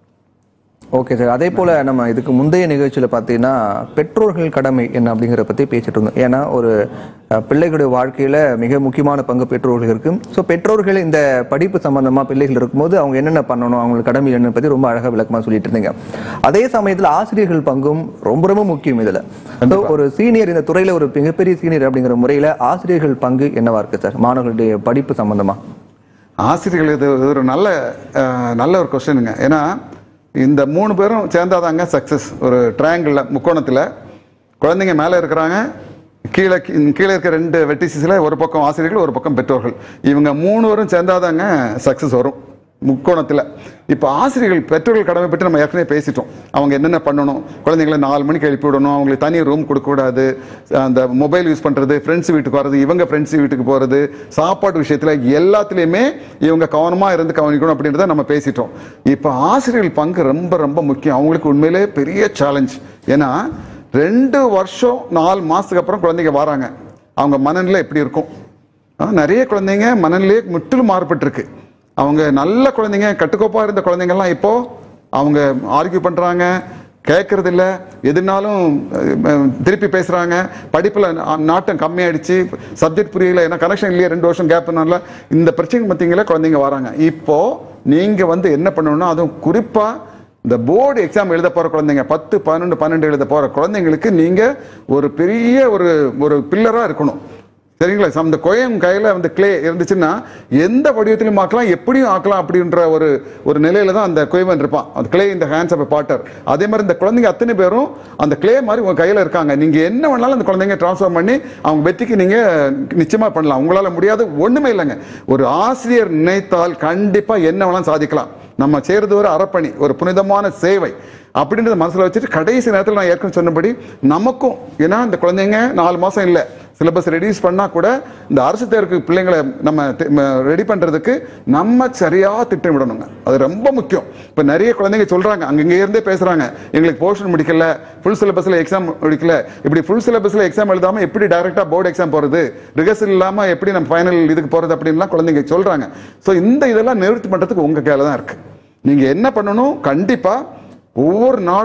ஓகே சார் அதே போல நம்ம இதுக்கு முந்தைய நிகழ்ச்சியில் பார்த்தீங்கன்னா பெற்றோர்கள் கடமை என்ன அப்படிங்கிறத பற்றி பேசிட்டு இருந்தோம் ஏன்னா ஒரு அஹ், பிள்ளைகளுடைய வாழ்க்கையில மிக முக்கியமான பங்கு பெற்றோர்கள் இருக்கு ஸோ பெற்றோர்கள் இந்த படிப்பு சம்பந்தமா பிள்ளைகள் இருக்கும்போது அவங்க என்னென்ன பண்ணணும் அவங்களுக்கு கடமை என்ன பற்றி ரொம்ப அழகா விளக்கமா சொல்லிட்டு இருந்தீங்க அதே சமயத்தில் ஆசிரியர்கள் பங்கும் ரொம்ப ரொம்ப முக்கியம் இதுல So, ஒரு சீனியர் இந்த துறையில ஒரு மிகப்பெரிய சீனியர் அப்படிங்கிற முறையில ஆசிரியர்கள் பங்கு என்னவா இருக்கு சார் மாணவர்களுடைய படிப்பு சம்பந்தமா ஆசிரியர்கள் இது இது ஒரு நல்ல அஹ், நல்ல ஒரு கொஸ்டினுங்க ஏன்னா இந்த மூணு பேரும் சேர்ந்தாதாங்க சக்ஸஸ் ஒரு ட்ரையாங்கிளில் முக்கோணத்தில் குழந்தைங்க மேலே இருக்கிறாங்க கீழே கீ- கீழே இருக்க ரெண்டு வெட்டிசிஸில் ஒரு பக்கம் ஆசிரியர்கள் ஒரு பக்கம் பெற்றோர்கள் இவங்க மூணு பேரும் சேர்ந்தாதாங்க சக்ஸஸ் வரும் முக்கோணத்தில் இப்போ ஆசிரியர்கள் பெற்றோர்கள் கடமை பற்றி நம்ம ஏற்கனவே பேசிட்டோம் அவங்க என்னென்ன பண்ணணும் குழந்தைங்களை நாலு மணிக்கு எழுப்பி விடணும் அவங்களுக்கு தனி ரூம் கொடுக்கக்கூடாது அந்த மொபைல் யூஸ் பண்ணுறது ஃப்ரெண்ட்ஸ் வீட்டுக்கு வர்றது இவங்க ஃப்ரெண்ட்ஸ் வீட்டுக்கு போகிறது சாப்பாடு விஷயத்தில் எல்லாத்துலேயுமே இவங்க கவனமாக இருந்து கவனிக்கணும் அப்படின்றத நம்ம பேசிட்டோம் இப்போ ஆசிரியர்கள் பங்கு ரொம்ப ரொம்ப முக்கியம் அவங்களுக்கு உண்மையிலே பெரிய சேலஞ்ச் ஏன்னா ரெண்டு வருஷம் நாலு மாதத்துக்கு அப்புறம் குழந்தைங்க வராங்க அவங்க மனநிலை எப்படி இருக்கும் ஆ, நிறைய குழந்தைங்க மனநிலையே முற்றிலும் மாறுபட்டிருக்கு அவங்க நல்ல குழந்தைங்க கட்டுக்கோப்பா இருந்த குழந்தைங்கள்லாம் இப்போ அவங்க ஆர்கியூ பண்றாங்க கேட்கறது இல்ல எதுனாலும் அஹ், திருப்பி பேசுறாங்க படிப்புல நா- நாட்டம் கம்மியாயிடுச்சு சப்ஜெக்ட் புரியல ஏன்னா கனெக்ஷன் இல்லையே ரெண்டு வருஷம் கேப்னால இந்த பிரச்சனை மத்திங்கள குழந்தைங்க வராங்க இப்போ நீங்க வந்து என்ன பண்ணணும்னா அதுவும் குறிப்பா இந்த போர்டு எக்ஸாம் எழுத போற குழந்தைங்க பத்து பன்னெண்டு பன்னெண்டு எழுத போற குழந்தைங்களுக்கு நீங்க ஒரு பெரிய ஒரு ஒரு பில்லரா இருக்கணும் சரிங்களா சம் இந்த கோயம் கையில வந்து கிளே இருந்துச்சுன்னா எந்த வடிவத்திலும் ஆக்கலாம் எப்படியும் ஆக்கலாம் அப்படின்ற ஒரு ஒரு நிலையில தான் அந்த கோயவன் இருப்பான் அந்த கிளே இந்த ஹேண்ட்ஸ் ஆஃப் பாட்டர் அதே மாதிரி இந்த குழந்தைங்க அத்தனை பேரும் அந்த கிளே மாதிரி உங்க கையில இருக்காங்க நீங்க என்ன வேணாலும் அந்த குழந்தைங்க டிரான்ஸ்ஃபார்ம் பண்ணி அவங்க வெற்றிக்கு நீங்க நிச்சயமா பண்ணலாம் உங்களால முடியாது ஒண்ணுமே இல்லைங்க ஒரு ஆசிரியர் நினைத்தால் கண்டிப்பா என்ன வேணாலும் சாதிக்கலாம் நம்ம செய்யறது ஒரு அறப்பணி ஒரு புனிதமான சேவை அப்படின்றத மனசுல வச்சுட்டு கடைசி நேரத்தில் நான் ஏற்கனவே சொன்னபடி நமக்கும் ஏன்னா இந்த குழந்தைங்க நாலு மாசம் இல்லை சிலபஸ் ரெடியூஸ் பண்ணா கூட இந்த அரசு தேர்வுக்கு பிள்ளைங்களை நம்ம ரெடி பண்றதுக்கு நம்ம சரியா திட்டமிடணுங்க அது ரொம்ப முக்கியம் இப்ப நிறைய குழந்தைங்க சொல்றாங்க அங்கங்க இருந்தே பேசுறாங்க எங்களுக்கு போர்ஷன் முடிக்கல ஃபுல் சிலபஸ்ல எக்ஸாம் முடிக்கல இப்படி ஃபுல் சிலபஸ்ல எக்ஸாம் எழுதாம எப்படி டைரக்டா போர்டு எக்ஸாம் போறது ரிகர்சல் இல்லாம எப்படி நம்ம ஃபைனல் இதுக்கு போறது அப்படின்லாம் குழந்தைங்க சொல்றாங்க ஸோ இந்த இதெல்லாம் நிவர்த்தி பண்றதுக்கு உங்க கையில தான் இருக்கு நீங்க என்ன பண்ணணும் கண்டிப்பா ஒவ்வொரு நாளும்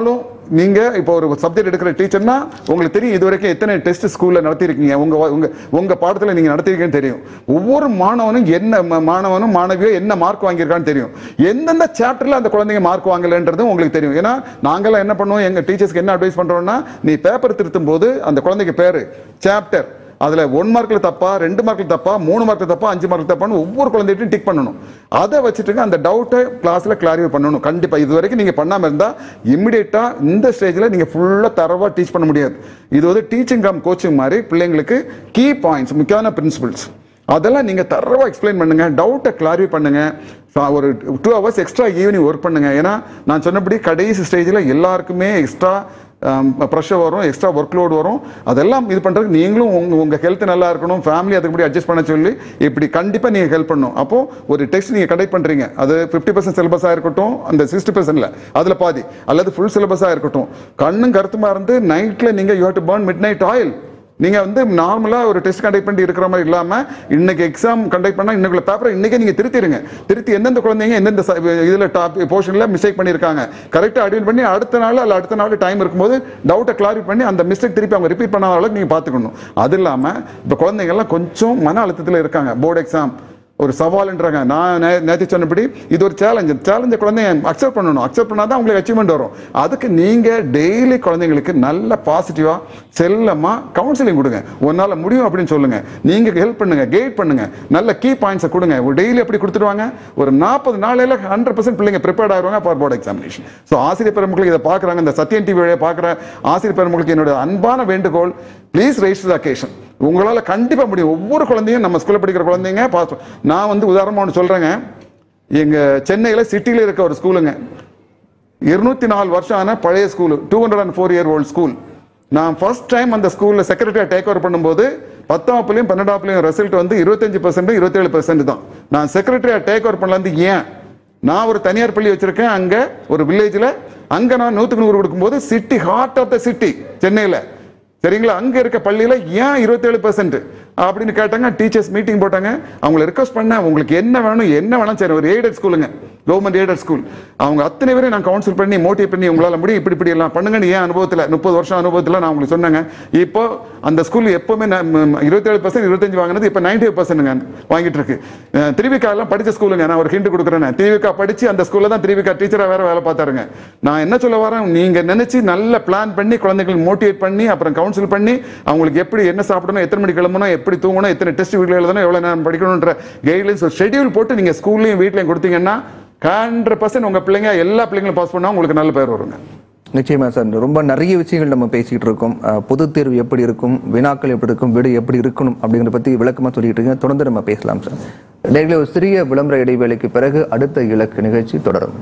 நீங்க இப்போ ஒரு சப்ஜெக்ட் எடுக்கிற டீச்சர்னா உங்களுக்கு தெரியும் இது வரைக்கும் எத்தனை டெஸ்ட் ஸ்கூல்ல நடத்திருக்கீங்க உங்க உங்க உங்க பாடத்துல நீங்க நடத்திருக்கீங்கன்னு தெரியும் ஒவ்வொரு மாணவனும் என்ன ம- மாணவனும் மாணவியோ என்ன மார்க் வாங்கியிருக்கான்னு தெரியும் எந்தெந்த சாப்டர்ல அந்த குழந்தைங்க மார்க் வாங்கலன்றதும் உங்களுக்கு தெரியும் ஏன்னா நாங்கெல்லாம் என்ன பண்ணுவோம் எங்க டீச்சர்ஸ்க்கு என்ன அட்வைஸ் பண்றோம்னா நீ பேப்பர் திருத்தும் போது அந்த குழந்தைக்கு பேரு சாப்டர் அதுல ஒன் மார்க்ல தப்பா ரெண்டு மார்க்ல தப்பா மூணு மார்க்ல தப்பா அஞ்சு மார்க்ல தப்பான்னு ஒவ்வொரு குழந்தைகிட்டையும் டிக் பண்ணணும் அதை வச்சுட்டு அந்த டவுட்டை கிளாஸ்ல கிளாரிஃபை பண்ணணும் கண்டிப்பா இது வரைக்கும் நீங்க பண்ணாம இருந்தா இமிடியேட்டா இந்த ஸ்டேஜ்ல நீங்க ஃபுல்லா தரவா டீச் பண்ண முடியாது இது வந்து டீச்சிங் கம் கோச்சிங் மாதிரி பிள்ளைங்களுக்கு கீ பாயிண்ட்ஸ் முக்கியமான பிரின்சிபல்ஸ் அதெல்லாம் நீங்க தரவா எக்ஸ்பிளைன் பண்ணுங்க டவுட்டை கிளாரிஃபை பண்ணுங்க So, ஒரு two hours extra evening work பண்ணுங்க ஏன்னா நான் சொன்னபடி கடைசி ஸ்டேஜில் எல்லாருக்குமே எக்ஸ்ட்ரா ப்ரெஷர் வரும் எக்ஸ்ட்ரா ஒர்க் லோடு வரும் அதெல்லாம் இது பண்ணுறதுக்கு நீங்களும் உங்க உங்க ஹெல்த் நல்லா இருக்கணும் ஃபேமிலி அதுக்கு அட்ஜஸ்ட் பண்ண சொல்லி இப்படி கண்டிப்பாக நீங்கள் ஹெல்ப் பண்ணணும் அப்போ ஒரு டெஸ்ட் நீங்கள் கண்டக்ட் பண்ணுறீங்க அது ஃபிஃப்டி பர்சன்ட் சிலபஸாக இருக்கட்டும் அந்த சிக்ஸ்டி பர்சன்ட்ல அதில் பாதி அல்லது ஃபுல் சிலபஸாக இருக்கட்டும் கண்ணும் கருத்துமா இருந்து நைட்டில் நீங்கள் you to burn midnight oil நீங்க வந்து நார்மலா ஒரு டெஸ்ட் கண்டக்ட் பண்ணி இருக்கிற மாதிரி இல்லாம இன்னைக்கு எக்ஸாம் கண்டக்ட் பண்ணா இன்னைக்குள்ள பேப்பரை இன்னைக்கே நீங்க திருத்திடுங்க திருத்தி எந்தெந்த குழந்தைங்க எந்தெந்த ச- இதுல டாப் போர்ஷன்ல மிஸ்டேக் பண்ணிருக்காங்க கரெக்டா அட்மிட் பண்ணி அடுத்த நாள் அல்ல அடுத்த நாள் டைம் இருக்கும்போது டவுட்டை கிளாரி பண்ணி அந்த மிஸ்டேக் திருப்பி அவங்க ரிப்பீட் பண்ணாத அளவுக்கு நீங்க பாத்துக்கணும் அது இல்லாம இப்ப குழந்தைங்க எல்லாம் கொஞ்சம் மன அழுத்தத்துல இருக்காங்க போர்டு எக்ஸாம் ஒரு சவால்ன்றாங்க நான் நே- நேத்து சொன்னபடி இது ஒரு சேலஞ்ச் சேலஞ்சை குழந்தைங்க அக்செப்ட் பண்ணணும் அக்செப்ட் பண்ணாதான் உங்களுக்கு அச்சீவ்மெண்ட் வரும் அதுக்கு நீங்க டெய்லி குழந்தைங்களுக்கு நல்ல பாசிட்டிவா செல்லமா கவுன்சிலிங் கொடுங்க உன்னால முடியும் அப்படின்னு சொல்லுங்க நீங்க ஹெல்ப் பண்ணுங்க கைட் பண்ணுங்க நல்ல கீ பாயிண்ட்ஸை கொடுங்க டெய்லி எப்படி கொடுத்துருவாங்க ஒரு நாற்பது நாளையில ஹண்ட்ரட் பர்சன்ட் பிள்ளைங்க ப்ரிப்பேர்ட் ஆயிருவாங்க ஃபார் போர்டு எக்ஸாமினேஷன் ஸோ ஆசிரியர் பெருமக்களுக்கு இதை பார்க்குறாங்க இந்த சத்யன் டிவி வழியாக பார்க்குற ஆசிரியர் பெருமக்களுக்கு என்னோட அன்பான வேண்டுகோள் ப்ளீஸ் ரைஸ் த அக்கேஷன் உங்களால கண்டிப்பா முடியும் ஒவ்வொரு குழந்தையும் நம்ம ஸ்கூல்ல படிக்கிற குழந்தைங்க பாஸ் நான் வந்து உதாரணமா ஒன்று சொல்றேங்க எங்க சென்னையில சிட்டில இருக்க ஒரு ஸ்கூலுங்க இருநூத்தி நாலு வருஷம் ஆன பழைய school two hundred and four year old school நான் ஃபர்ஸ்ட் டைம் அந்த ஸ்கூல்ல செக்ரட்டரியா டேக் ஓவர் பண்ணும்போது பத்தாப்புலையும் பன்னெண்டாப்புலையும் ரிசல்ட் வந்து இருபத்தஞ்சு பர்சன்ட் இருபத்தேழு பர்சன்ட் தான் நான் செக்ரட்டரியா டேக் ஓவர் பண்ணல ஏன் நான் ஒரு தனியார் பள்ளி வச்சிருக்கேன் அங்க ஒரு வில்லேஜ்ல அங்க நான் நூத்துக்கு நூறு கொடுக்கும்போது city heart of the city சென்னையில சரிங்களா அங்க இருக்க பள்ளியில ஏன் இருபத்தேழு பர்சன்ட் அப்படின்னு கேட்டாங்க டீச்சர்ஸ் மீட்டிங் போட்டாங்க அவங்களை ரிக்வஸ்ட் பண்ண உங்களுக்கு என்ன வேணும் என்ன வேணும் சரி ஒரு எய்டட் ஸ்கூலுங்க கவர்மெண்ட் எய்டட் ஸ்கூல் அவங்க அத்தனை பேரையும் நான் கவுன்சில் பண்ணி மோட்டிவேட் பண்ணி உங்களால முடியும் இப்படி இப்படி எல்லாம் பண்ணுங்கன்னு ஏன் அனுபவத்தில் முப்பது வருஷம் அனுபவத்தில் நான் உங்களுக்கு சொன்னேங்க இப்போ அந்த ஸ்கூல் எப்பவுமே இருபத்தேழு பர்சன்ட் இருபத்தஞ்சு வாங்கினது இப்போ நைன்டி பர்சன்ட்ங்க வாங்கிட்டு இருக்கு அஹ் திருவிக்கா எல்லாம் படிச்ச ஸ்கூலுங்க நான் ஒரு ஹிண்ட் கொடுக்குறேன் திருவிக்கா படிச்சு அந்த ஸ்கூல்ல தான் திருவிக்கா டீச்சரா வேற வேலை பார்த்தாருங்க நான் என்ன சொல்ல வரேன் நீங்க நினைச்சு நல்ல பிளான் பண்ணி குழந்தைகளுக்கு மோட்டிவேட் பண்ணி அப்புறம் கவுன்சில் பண்ணி அவங்களுக்கு எப்படி என்ன சாப்பிடணும் எத்தனை மணிக்கு கிளம்பணும் எப்படி தூங்கணும் எத்தனை டெஸ்ட் வீட்டில் எழுதணும் எவ்வளவு நேரம் படிக்கணும்ன்ற கைட்லைன்ஸ் ஒரு ஷெட்யூல் போட்டு நீங்க ஸ்கூல்லையும் வீட்லையும் கொடுத்தீங்கன்னா ஹண்ட்ரட் பர்சன்ட் உங்க பிள்ளைங்க எல்லா பிள்ளைங்களும் பாஸ் பண்ணா உங்களுக்கு நல்ல பேர் வருங்க நிச்சயமா சார் ரொம்ப நிறைய விஷயங்கள் நம்ம பேசிக்கிட்டு இருக்கோம் அஹ், பொதுத் தேர்வு எப்படி இருக்கும் வினாக்கள் எப்படி இருக்கும் விடு எப்படி இருக்கணும் அப்படிங்கிறத பத்தி விளக்கமா சொல்லிட்டு இருக்கீங்க தொடர்ந்து நம்ம பேசலாம் சார் நேரில் ஒரு சிறிய விளம்பர இடைவேளைக்கு பிறகு அடுத்த இலக்கு நிகழ்ச்சி தொடரும்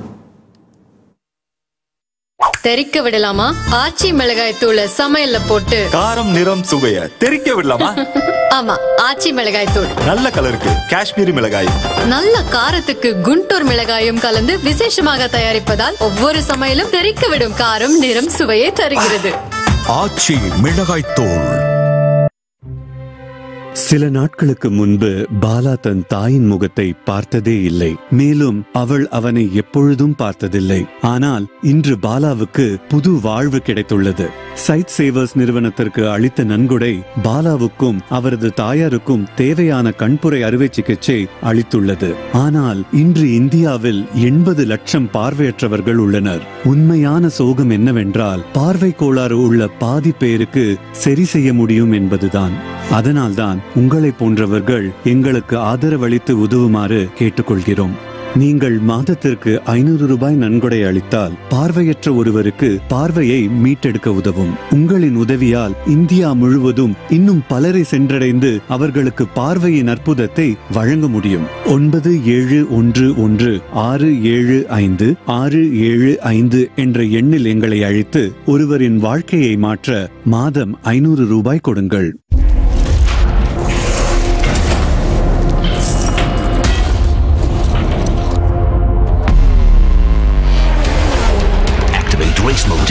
தெறிக்க விடலாமா ஆச்சி மிளகாய் தூளை சமையல்ல போட்டு காரம் நிறம் சுவைய தெரிக்க விடலாமா ஆமா ஆச்சி மிளகாய் தூள் நல்ல கலருக்கு காஷ்மீரி மிளகாய் நல்ல காரத்துக்கு குண்டூர் மிளகாயும் கலந்து விசேஷமாக தயாரிப்பதால் ஒவ்வொரு சமையலும் தெறிக்க விடும் காரம் நிறம் சுவையை தருகிறது ஆச்சி மிளகாய் தூள் சில நாட்களுக்கு முன்பு பாலா தன் தாயின் முகத்தை பார்த்ததே இல்லை மேலும் அவள் அவனை எப்பொழுதும் பார்த்ததில்லை ஆனால் இன்று பாலாவுக்கு புது வாழ்வு கிடைத்துள்ளது சைட் சேவர்ஸ் நிறுவனத்திற்கு அளித்த நன்கொடை பாலாவுக்கும் அவரது தாயாருக்கும் தேவையான கண்புரை அறுவை சிகிச்சை அளித்துள்ளது ஆனால் இன்று இந்தியாவில் எண்பது லட்சம் பார்வையற்றவர்கள் உள்ளனர் உண்மையான சோகம் என்னவென்றால் பார்வை கோளாறு உள்ள பாதி பேருக்கு சரி செய்ய முடியும் என்பதுதான் அதனால்தான் உங்களை போன்றவர்கள் எங்களுக்கு ஆதரவளித்து உதவுமாறு கேட்டுக்கொள்கிறோம் நீங்கள் மாதத்திற்கு ஐநூறு ரூபாய் நன்கொடை அளித்தால் பார்வையற்ற ஒருவருக்கு பார்வையை மீட்டெடுக்க உதவும் உங்களின் உதவியால் இந்தியா முழுவதும் இன்னும் பலரை சென்றடைந்து அவர்களுக்கு பார்வையின் அற்புதத்தை வழங்க முடியும் ஒன்பது ஏழு ஒன்று ஒன்று ஆறு ஏழு ஐந்து ஆறு ஏழு ஐந்து என்ற எண்ணில் எங்களை அழைத்து ஒருவரின் வாழ்க்கையை மாற்ற மாதம் ஐநூறு ரூபாய் கொடுங்கள் Activate race mode.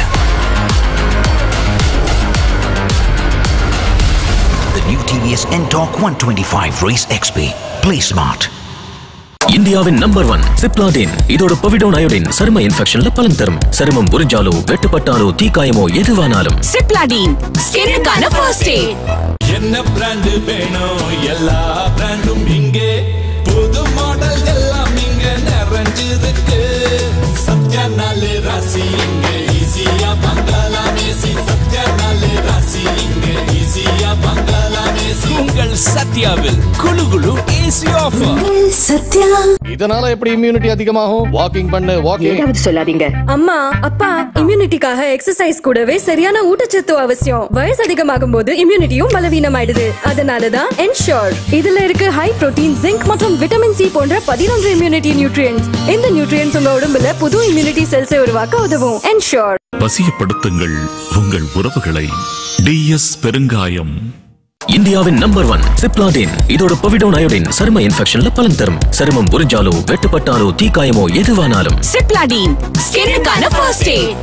The new TVS NTORQ 125 Race XP. Play smart. இந்தியாவின் நம்பர் ஒன் சிப்லாடின் இதோட பொவிடோன் அயோடின் சரும இன்ஃபெக்ஷன்ல பலன் தரும் சருமம் உறிஞ்சாலோ வெட்டுப்பட்டாலோ தீக்காயமோ எதுவானாலும் சிப்லாடின் ஸ்கின்னுக்கான ஃபர்ஸ்ட் எய்ட் என்ன பிராண்டு வேணும் எல்லா பிராண்டும் இங்கே புது மாடல் எல்லாம் இங்க நிறைஞ்சிருக்கு சத்யா நாலு ராசி இங்க ஈஸியா பங்கலாம் ஏசி சத்யா நாலு ராசி இங்க ஈஸியா பங்கலாம் ஏசி உங்கள் சத்யாவில் குழு குழு ஏசி ஆஃபர் சத்யா இதனால எப்படி இம்யூனிட்டி அதிகமாகும் வாக்கிங் பண்ணு வாக்கிங் ஏதாவது சொல்லாதீங்க அம்மா அப்பா இம்யூனிட்டிக்காக எக்ஸசைஸ் கூடவே சரியான ஊட்டச்சத்து அவசியம் வயசு அதிகமாகும் போது இம்யூனிட்டியும் பலவீனமாயிடுது அதனாலதான் என்ஷோர் இதுல இருக்கு ஹை புரோட்டீன் ஜிங்க் மற்றும் விட்டமின் சி போன்ற பதினொன்று இம்யூனிட்டி நியூட்ரியன்ஸ் இந்த நியூட்ரியன்ஸ் உங்க உடம்புல புது இம்யூனிட்டி செல்ஸை உருவாக்க உதவும் என்ஷோர் வசியப்படுத்துங்கள் உங்கள் உறவுகளை டிஎஸ் பெருங்காயம் இந்தியாவின் நம்பர் ஒன் சிப்லாடின் இதோட பொவிடோன் அயோடின் சரும இன்ஃபெக்ஷன்ல பலன் தரும் சருமம் உறிஞ்சாலோ வெட்டுப்பட்டாலோ தீக்காயமோ எதுவானாலும் சிப்லாடின் ஸ்கின்னுக்கான first aid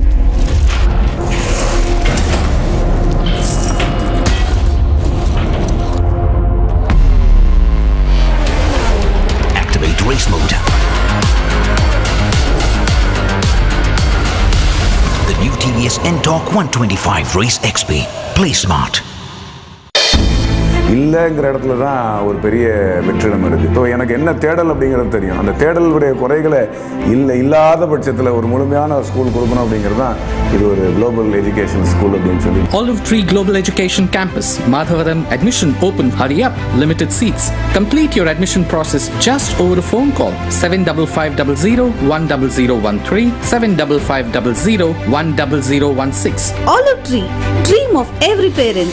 Activate race mode. The new TVS N-Torque 125 Race XP. Play smart. இல்லைங்கிற இடத்துல தான் ஒரு பெரிய வெற்றிடம் இருக்குது ஸோ எனக்கு என்ன தேடல் அப்படிங்கிறது தெரியும் அந்த தேடலுடைய குறைகளை இல்லை இல்லாத பட்சத்தில் ஒரு முழுமையான ஸ்கூல் கொடுக்கணும் அப்படிங்கிறது தான் இது ஒரு குளோபல் எஜுகேஷன் ஸ்கூல் அப்படின்னு சொல்லி Olive Tree Global Education Campus, Madhavaram. Admission open. Hurry up. Limited seats. Complete your admission process just over a phone call. 75500 10013 75500 10016. Olive Tree, dream of every parent.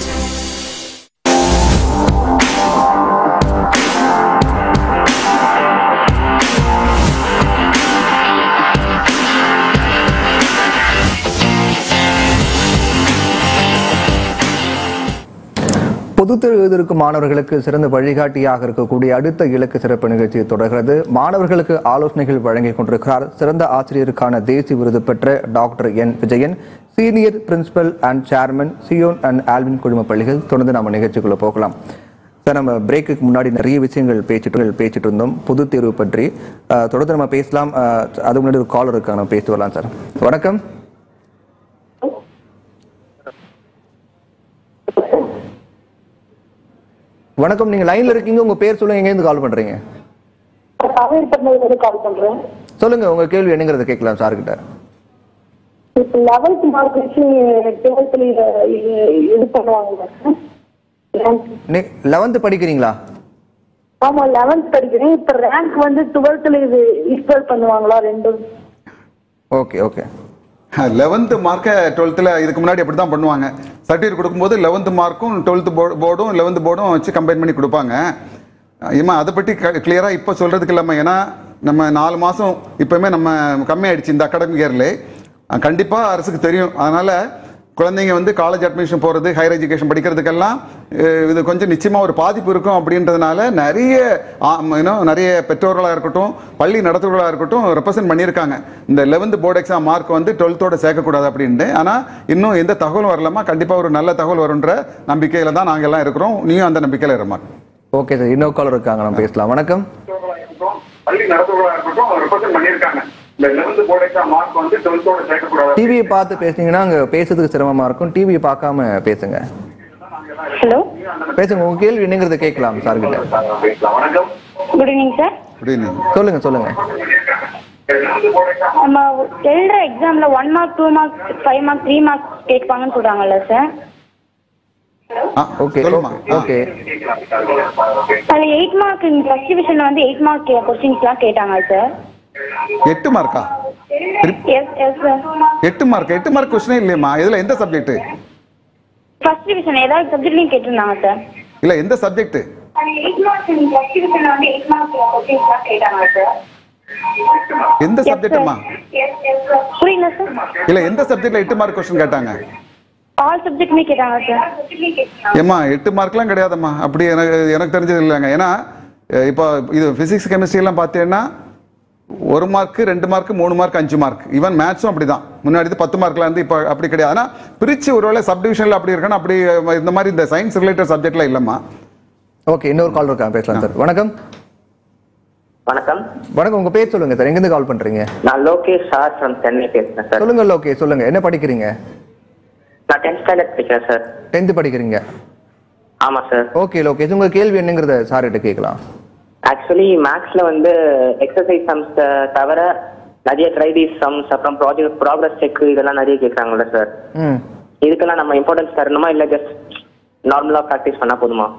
பொதுத் தேர்வு எழுதியிருக்கும் மாணவர்களுக்கு சிறந்த வழிகாட்டியாக இருக்கக்கூடிய அடுத்த இலக்கு சிறப்பு நிகழ்ச்சி தொடர்கிறது மாணவர்களுக்கு ஆலோசனைகள் வழங்கிக் கொண்டிருக்கிறார் சிறந்த ஆசிரியருக்கான தேசிய விருது பெற்ற doctor N Vijayan senior principal and chairman Zion and Alwin குழும பள்ளிகள் தொடர்ந்து நம்ம நிகழ்ச்சிக்குள்ள போகலாம் சார் நம்ம பிரேக்குக்கு முன்னாடி நிறைய விஷயங்கள் பேசிட்டு பேசிட்டு இருந்தோம் பொதுத் தேர்வு பற்றி அஹ், தொடர்ந்து நம்ம பேசலாம் அஹ், அதுக்கு முன்னாடி ஒரு காலர் இருக்காங்க நம்ம பேசிட்டு வரலாம் சார் வணக்கம் வணக்கம் நீங்க லைன்ல இருக்கீங்க உங்க பேர் சொல்லுங்க எங்க இருந்து கால் பண்றீங்க காவேரிப்பட்டினத்துல கால் பண்றேன் சொல்லுங்க உங்க கேள்வி என்னங்கறத கேட்கலாம் சார் கிட்ட இப்போ லெவல்த் மார்க் வச்சு டுவெல்த்ல இது பண்ணுவாங்க நீ லெவன்த் படிக்கிறீங்களா ஆமா லெவன்த் படிக்கிறேன் இப்ப ரேங்க் வந்து டுவெல்த்ல இது ஈக்குவல் பண்ணுவாங்களா ரெண்டும் ஓகே ஓகே லெவன்த்து மார்க்கை டுவெல்த்தில் இதுக்கு முன்னாடி அப்படி தான் பண்ணுவாங்க சர்டிஃபிகேட் கொடுக்கும்போது லெவன்த்து மார்க்கும் டுவெல்த்து போர்டும் லெவன்த்து போர்டும் வச்சு கம்பைன் பண்ணி கொடுப்பாங்க ஏமா அதை பற்றி கிளியராக இப்போ சொல்கிறதுக்கு இல்லாமல் ஏன்னா நம்ம நாலு மாதம் இப்போவுமே நம்ம கம்மியாயிடுச்சு இந்த அகாடமிக் இயர்லே கண்டிப்பாக அரசுக்கு தெரியும் அதனால் குழந்தைங்க வந்து காலேஜ் அட்மிஷன் போகிறது ஹையர் எஜுகேஷன் படிக்கிறதுக்கெல்லாம் அஹ், இது கொஞ்சம் நிச்சயமாக ஒரு பாதிப்பு இருக்கும் அப்படின்றதுனால நிறைய இன்னும் நிறைய பெற்றோர்களாக இருக்கட்டும் பள்ளி நடத்துவர்களாக இருக்கட்டும் ரெப்ரசென்ட் பண்ணியிருக்காங்க இந்த லெவன்த் போர்டு எக்ஸாம் மார்க் வந்து டுவெல்த்தோட சேர்க்கக்கூடாது அப்படின்ட்டு ஆனால் இன்னும் எந்த தகவலும் வரலாமா கண்டிப்பாக ஒரு நல்ல தகவல் வரும்ன்ற நம்பிக்கையில் தான் நாங்கள் எல்லாம் இருக்கிறோம் நீயும் அந்த நம்பிக்கையில் இருமா ஓகே சார் இன்னொரு காலர் இருக்காங்க நம்ம பேசலாம் வணக்கம் பள்ளி நடத்துவர்களாக இருக்கட்டும் ரெப்ரசென்ட் பண்ணியிருக்காங்க இந்த லெவன்த் போர்டு எக்ஸாம் மார்க் வந்து டுவெல்த்தோட சேர்க்கக்கூடாது டிவியை பார்த்து பேசுனீங்கன்னா அங்க பேசுறதுக்கு சிரமமா இருக்கும் டிவியை பார்க்காம பேசுங்க ஹலோ பேசுங்க உங்க கேள்வி என்னங்கிறத கேட்கலாம் சார் கிட்ட வணக்கம் good evening sir good evening சொல்லுங்க சொல்லுங்க நம்ம எழுதுற எக்ஸாம்ல one mark two mark five mark three mark கேட்பாங்கன்னு சொல்றாங்கல்ல சார் ஓகே ஓகே அதுல எயிட் மார்க் ஃபர்ஸ்ட் டிவிஷன்ல வந்து எயிட் மார்க் கொஸ்டின்ஸ்லாம் கேட்டாங்க சார் எட்டு மார்க்கா எஸ் எஸ் சார் எட்டு மார்க் எட்டு மார்க் கொஸ்டினே இல்லையம்மா இதுல எந்த சப்ஜெக்ட் ஃபர்ஸ்ட் டிவிஷன் ஏதாவது சப்ஜெக்ட்லயும் கேட்டிருந்தாங்க சார் இல்ல எந்த சப்ஜெக்ட் எயிட் மார்க் ஃபர்ஸ்ட் டிவிஷன்ல வந்து எயிட் மார்க் கொஸ்டின்ஸ்லாம் கேட்டாங்க சார் எந்த சப்ஜெக்ட்மா புரியல சார் இல்ல எந்த சப்ஜெக்ட்ல எட்டு மார்க் கொஸ்டின் கேட்டாங்க ஆல் சப்ஜெக்ட்டுமே கேட்டாங்க சார் ஏம்மா எட்டு மார்க்லாம் கிடையாதும்மா அப்படி எனக்கு எனக்கு தெரிஞ்சது இல்லைங்க ஏன்னா அஹ் இப்போ இது பிசிக்ஸ் கெமிஸ்ட்ரி எல்லாம் பார்த்தீங்கன்னா ஒரு மார்க் ரெண்டு மார்க் மூணு மார்க் அஞ்சு மார்க் ஈவன் மேத்ஸும் அப்படிதான் முன்னாடி இது பத்து மார்க்ல இருந்து இப்போ அப்படி கிடையாது ஆனா பிரிச்சு ஒருவேளை சப் டிவிஷன்ல அப்படி இருக்கணும் அப்படி அஹ், இந்த மாதிரி இந்த சயின்ஸ் ரிலேட்டட் சப்ஜெக்ட்ல இல்லம்மா ஓகே இன்னொரு கால் இருக்காங்க பேசலாம் சார் வணக்கம் வணக்கம் வணக்கம் உங்க பேர் சொல்லுங்க சார் எங்கிருந்து கால் பண்றீங்க நான் லோகேஷ் சார் ஃப்ரம் சென்னை பேசுறேன் சார் சொல்லுங்க லோகே சொல்லுங்க என்ன படிக்கிறீங்க நான் டென்த் ஸ்டாண்டர்ட் படிக்கிறேன் சார் டென்த் படிக்கிறீங்க ஆமா சார் ஓகே லோகேஷ் உங்க கேள்வி என்னங்கிறத சார் கிட்ட கேட்கலாம் ஆக்சுவலி மேக்ஸ்ல வந்து எக்ஸசைஸ் சம்ஸ் தவிர நிறைய ட்ரைடிஸ் சம்ஸ் அப்புறம் ப்ராஜெக்ட் ப்ராக்ரஸ் செக் இதெல்லாம் நிறைய கேட்குறாங்கல்ல சார் ம் இதுக்கெல்லாம் நம்ம இம்பார்ட்டன்ஸ் தரணுமா இல்லை ஜஸ்ட் நார்மலா ப்ராக்டிஸ் பண்ணா போதுமா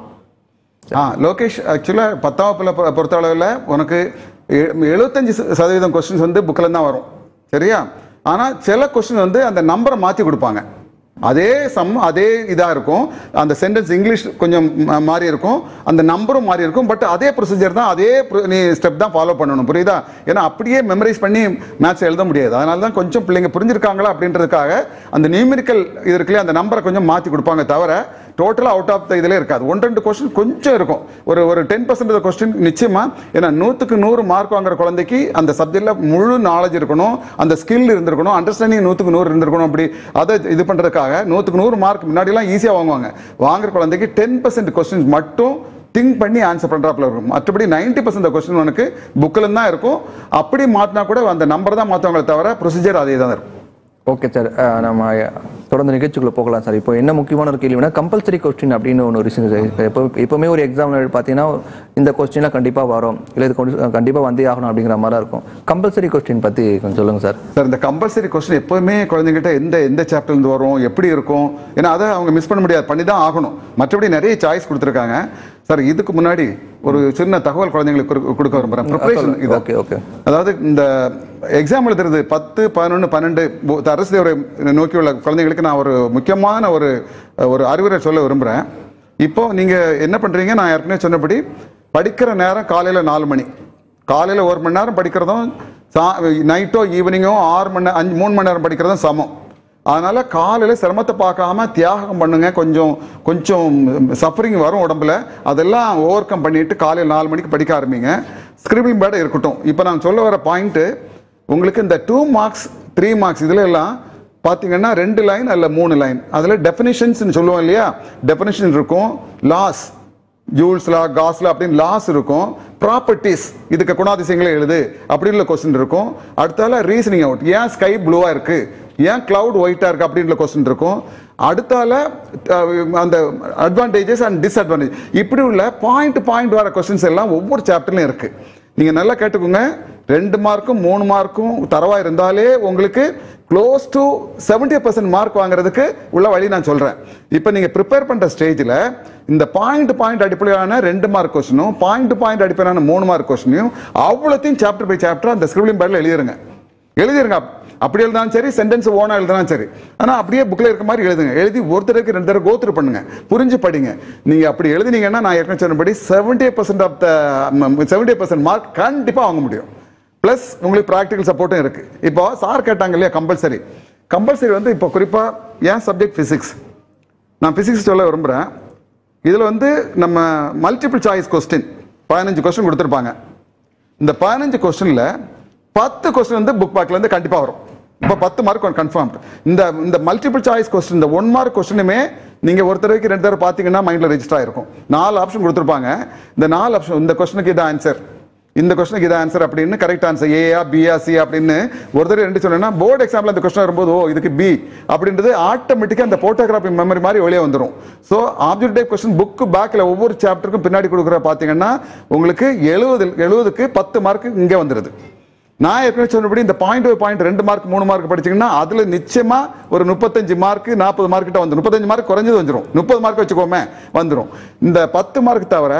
ஆ லோகேஷ் ஆக்சுவலாக பத்தாம் வகுப்பில் பொ- பொறுத்த அளவில் உனக்கு எ- எழுபத்தஞ்சு ச- சதவீதம் கொஸ்டின்ஸ் வந்து புக்கில் தான் வரும் சரியா ஆனால் சில கொஸ்டின் வந்து அந்த நம்பரை மாற்றி கொடுப்பாங்க அதே சம் அதே இதாக இருக்கும் அந்த சென்டென்ஸ் இங்கிலீஷ் கொஞ்சம் ம- மாறி இருக்கும் அந்த நம்பரும் மாறி இருக்கும் பட் அதே ப்ரொசீஜர் தான் அதே pro- நீ ஸ்டெப் தான் ஃபாலோ பண்ணணும் புரியுதா ஏன்னா அப்படியே மெமரைஸ் பண்ணி மேத்ஸ் எழுத முடியாது அதனால தான் கொஞ்சம் பிள்ளைங்க புரிஞ்சிருக்காங்களா அப்படின்றதுக்காக அந்த நியூமெரிக்கல் இது இருக்குல்லையா அந்த நம்பரை கொஞ்சம் மாற்றி கொடுப்பாங்க தவிர டோட்டலாக அவுட் ஆஃப் த இதில் இருக்காது ஒன்று ரெண்டு கொஸ்டின் கொஞ்சம் இருக்கும் ஒரு ஒரு டென் பர்சன்ட் கொஸ்டின் நிச்சயமா ஏன்னா நூற்றுக்கு நூறு மார்க் வாங்குற குழந்தைக்கு அந்த சப்ஜெக்ட்ல முழு நாலேஜ் இருக்கணும் அந்த ஸ்கில் இருந்திருக்கணும் அண்டர்ஸ்டாண்டிங் நூற்றுக்கு நூறு இருந்திருக்கணும் அப்படி அதை இது பண்ணுறதுக்காக நூற்றுக்கு நூறு மார்க் முன்னாடிலாம் ஈஸியாக வாங்குவாங்க வாங்குற குழந்தைக்கு டென் பர்சன்ட் கொஸ்டின்ஸ் மட்டும் திங்க் பண்ணி ஆன்சர் பண்ணுறாப்புல இருக்கும் மற்றபடி நைன்டி பர்சன்ட் கொஸ்டின் உனக்கு புக்கில் தான் இருக்கும் அப்படி மாற்றினா கூட அந்த நம்பர் தான் மாற்றுவாங்களே தவிர ப்ரொசீஜர் அதே தான் இருக்கும் ஓகே சார் அஹ், நம்ம தொடர்ந்து நிகழ்ச்சிக்குள்ள போகலாம் சார் இப்போ என்ன முக்கியமான ஒரு கேள்வினா கம்பல்சரி கொஸ்டின் அப்படின்னு ஒன்று ஒரு விஷயம் சார். இப்போ எப்பவுமே ஒரு எக்ஸாம் பார்த்தீங்கன்னா இந்த கொஸ்டின்லாம் கண்டிப்பாக வரும் இல்லை இது கண்டிப்பாக வந்தே ஆகணும் அப்படிங்கிற மாதிரி தான் இருக்கும் கம்பல்சரி கொஸ்டின் பற்றி கொஞ்சம் சொல்லுங்கள் சார் சார் இந்த கம்பல்சரி கொஸ்டின் எப்போவுமே குழந்தைங்கிட்ட எந்த எந்த chapter இருந்து வரும் எப்படி இருக்கும் ஏன்னா அதை அவங்க மிஸ் பண்ண முடியாது பண்ணி தான் ஆகணும் மற்றபடி நிறைய சாய்ஸ் கொடுத்துருக்காங்க சார் இதுக்கு முன்னாடி ஒரு சின்ன தகவல் குழந்தைங்களுக்கு கொடுக்க- கொடுக்க விரும்புகிறேன் ப்ரிப்பரேஷன் இது ஓகே ஓகே அதாவது இந்த எக்ஸாம் எழுதுறது பத்து பதினொன்று பன்னெண்டு பு- அரசு தேர்வை நோக்கியுள்ள குழந்தைங்களுக்கு நான் ஒரு முக்கியமான ஒரு ஒரு அறிவுரை சொல்ல விரும்புகிறேன் இப்போ நீங்கள் என்ன பண்ணுறீங்க நான் ஏற்கனவே சொன்னபடி படிக்கிற நேரம் காலையில் நாலு மணி காலையில் ஒரு மணி நேரம் படிக்கிறதும் சா நைட்டோ ஈவினிங்கோ ஆறு மணி நேரம் அஞ்சு மூணு மணி நேரம் படிக்கிறதும் சமம் அதனால காலையில் சிரமத்தை பார்க்காம தியாகம் பண்ணுங்க கொஞ்சம் கொஞ்சம் சஃபரிங் வரும் உடம்புல அதெல்லாம் ஓவர் கம் பண்ணிட்டு காலையில் நாலு மணிக்கு படிக்க ஆரம்பிங்க ஸ்கிரிபிங் பேட இருக்கட்டும் இப்போ நான் சொல்ல வர பாயிண்ட்டு உங்களுக்கு இந்த டூ மார்க்ஸ் த்ரீ மார்க்ஸ் இதுல எல்லாம் பார்த்தீங்கன்னா ரெண்டு லைன் அல்ல மூணு லைன் அதில் டெஃபினிஷன்ஸ் சொல்லுவோம் இல்லையா டெஃபினிஷன் இருக்கும் லாஸ் ஜூல்ஸ்லா காஸ்லா அப்படின்னு லாஸ் இருக்கும் ப்ராப்பர்ட்டிஸ் இதுக்கு குணாதிசயங்களே எழுது அப்படின்னு கொஸ்டின் இருக்கும் அடுத்தால ரீசனிங் அவுட் ஏன் ஸ்கை ப்ளூவா இருக்கு ஏன் கிளவுட் ஒயிட்டா இருக்கு அப்படின்ற கொஸ்டின் இருக்கும் அடுத்தால அஹ், அந்த அட்வான்டேஜஸ் அண்ட் டிஸ்அட்வான்டேஜ் இப்படி உள்ள பாயிண்ட் பாயிண்ட் வர கொஸ்டின்ஸ் எல்லாம் ஒவ்வொரு சாப்டர்லையும் இருக்கு நீங்க நல்லா கேட்டுக்கோங்க ரெண்டு மார்க்கும் மூணு மார்க்கும் தரவா இருந்தாலே உங்களுக்கு க்ளோஸ் டு 70% பர்சன்ட் மார்க் வாங்குறதுக்கு உள்ள வழி நான் சொல்றேன் இப்போ நீங்க ப்ரிப்பேர் பண்ற ஸ்டேஜில் இந்த பாயிண்ட் பாயிண்ட் அடிப்படையான ரெண்டு மார்க் கொஸ்டினும் பாயிண்ட் பாயிண்ட் அடிப்படையான மூணு மார்க் கொஸ்டினையும் அவ்வளோத்தையும் சாப்டர் பை சாப்டர் அந்த ஸ்கிரிப்டிங் பேரில் எழுதிருங்க எழுதிருங்க அப்படி எழுதினாலும் சரி சென்டென்ஸ் ஓனா எழுதினாலும் சரி ஆனா அப்படியே புக்ல இருக்க மாதிரி எழுதுங்க எழுதி ஒருத்தருக்கு ரெண்டு தடவை கோத்ரு பண்ணுங்க புரிஞ்சு படிங்க நீங்க அப்படி எழுதினீங்கன்னா நான் ஏற்கனவே சொன்னபடி seventy percent of the seventy percent mark கண்டிப்பா வாங்க முடியும் ப்ளஸ் உங்களுக்கு ப்ராக்டிக்கல் சப்போர்ட்டும் இருக்கு இப்போ சார் கேட்டாங்க இல்லையா கம்பல்சரி கம்பல்சரி வந்து இப்போ குறிப்பா ஏன் சப்ஜெக்ட் பிசிக்ஸ் நான் பிசிக்ஸ் சொல்ல விரும்புகிறேன் இதில் வந்து நம்ம மல்டிபிள் சாய்ஸ் கொஸ்டின் பதினஞ்சு கொஸ்டின் கொடுத்துருப்பாங்க இந்த பதினஞ்சு கொஸ்டினில் பத்து கொஸ்டின் வந்து புக் பேக்லேருந்து கண்டிப்பாக வரும் இப்போ பத்து மார்க் கன்ஃபார்ம் இந்த இந்த மல்டிபிள் சாய்ஸ் கொஸ்டின் இந்த ஒன் மார்க் கொஸ்டினுமே நீங்கள் ஒரு தடவைக்கு ரெண்டு தடவை பார்த்தீங்கன்னா மைண்டில் ரெஜிஸ்டர் ஆயிருக்கும் நாலு ஆப்ஷன் கொடுத்துருப்பாங்க இந்த நாலு ஆப்ஷன் இந்த கொஸ்டினுக்கு இது ஆன்சர் இந்த கொஸ்டினுக்கு இது ஆன்சர் அப்படின்னு கரெக்ட் ஆன்சர் ஏயா பியா சி அப்படின்னு ஒரு தடவை ரெண்டு சொன்னா போர்டு எக்ஸாம்ல அந்த கொஸ்டின் வரும்போது ஓ இதுக்கு பி அப்படின்றது ஆட்டோமேட்டிக்காக அந்த போட்டோகிராஃபி மெமரி மாதிரி வெளியே வந்துடும் ஸோ ஆப்ஜெக்டிவ் கொஸ்டின் புக்கு பேக்கில் ஒவ்வொரு சாப்டருக்கும் பின்னாடி கொடுக்குற பார்த்தீங்கன்னா உங்களுக்கு எழுபது எழுபதுக்கு பத்து மார்க் இங்கே வந்துடுது நான் ஏற்கனவே சொன்னபடி இந்த பாயிண்ட் பை பாயிண்ட் ரெண்டு மார்க் மூணு மார்க் படிச்சீங்கன்னா அதுல நிச்சயமா ஒரு முப்பத்தஞ்சு மார்க் நாற்பது மார்க் கிட்ட வந்துடும் முப்பத்தஞ்சு மார்க் குறைஞ்சது வந்துடும் முப்பது மார்க் வச்சுக்கோமே வந்துடும் இந்த பத்து மார்க் தவிர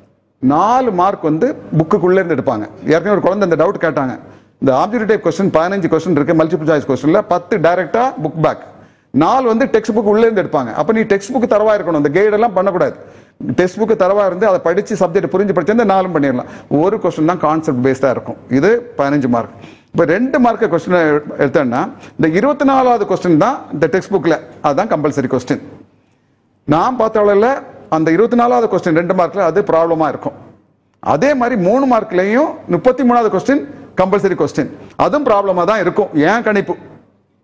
நாலு மார்க் வந்து புக்குக்குள்ளே இருந்து எடுப்பாங்க ஏற்கனவே ஒரு குழந்தை இந்த டவுட் கேட்டாங்க இந்த ஆப்ஜெக்டிவ் கொஸ்டின் பதினஞ்சு கொஸ்டின் இருக்கு மல்டிபிள் சாய்ஸ் கொஸ்டின்ல பத்து டைரக்டா புக் பேக் நாலு வந்து டெக்ஸ்ட் புக் உள்ளே இருந்து எடுப்பாங்க அப்ப நீ டெக்ஸ்ட் புக் தரவா இருக்கணும் இந்த கைடு எல்லாம் பண்ணக்கூடாது டெக்ஸ்ட் புக் தரவா இருந்து அதை படிச்சு சப்ஜெக்ட் புரிஞ்சு படிச்சிருந்தா நாலும் பண்ணிடலாம் ஒரு கொஸ்டின் தான் கான்செப்ட் பேஸ்டா இருக்கும் இது பதினஞ்சு மார்க் இப்போ ரெண்டு மார்க் கொஸ்டின் எடுத்தேன்னா இந்த இருபத்தி நாலாவது கொஸ்டின் தான் இந்த டெக்ஸ்ட் புக்ல அதுதான் கம்பல்சரி கொஸ்டின் நான் பார்த்த அளவில் அந்த இருபத்தி நாலாவது கொஸ்டின் ரெண்டு மார்க்ல அது ப்ராப்ளமா இருக்கும் அதே மாதிரி மூணு மார்க்லயும் முப்பத்தி மூணாவது கொஸ்டின் கம்பல்சரி கொஸ்டின் அதுவும் ப்ராப்ளமா தான் இருக்கும் ஏன் கணிப்பு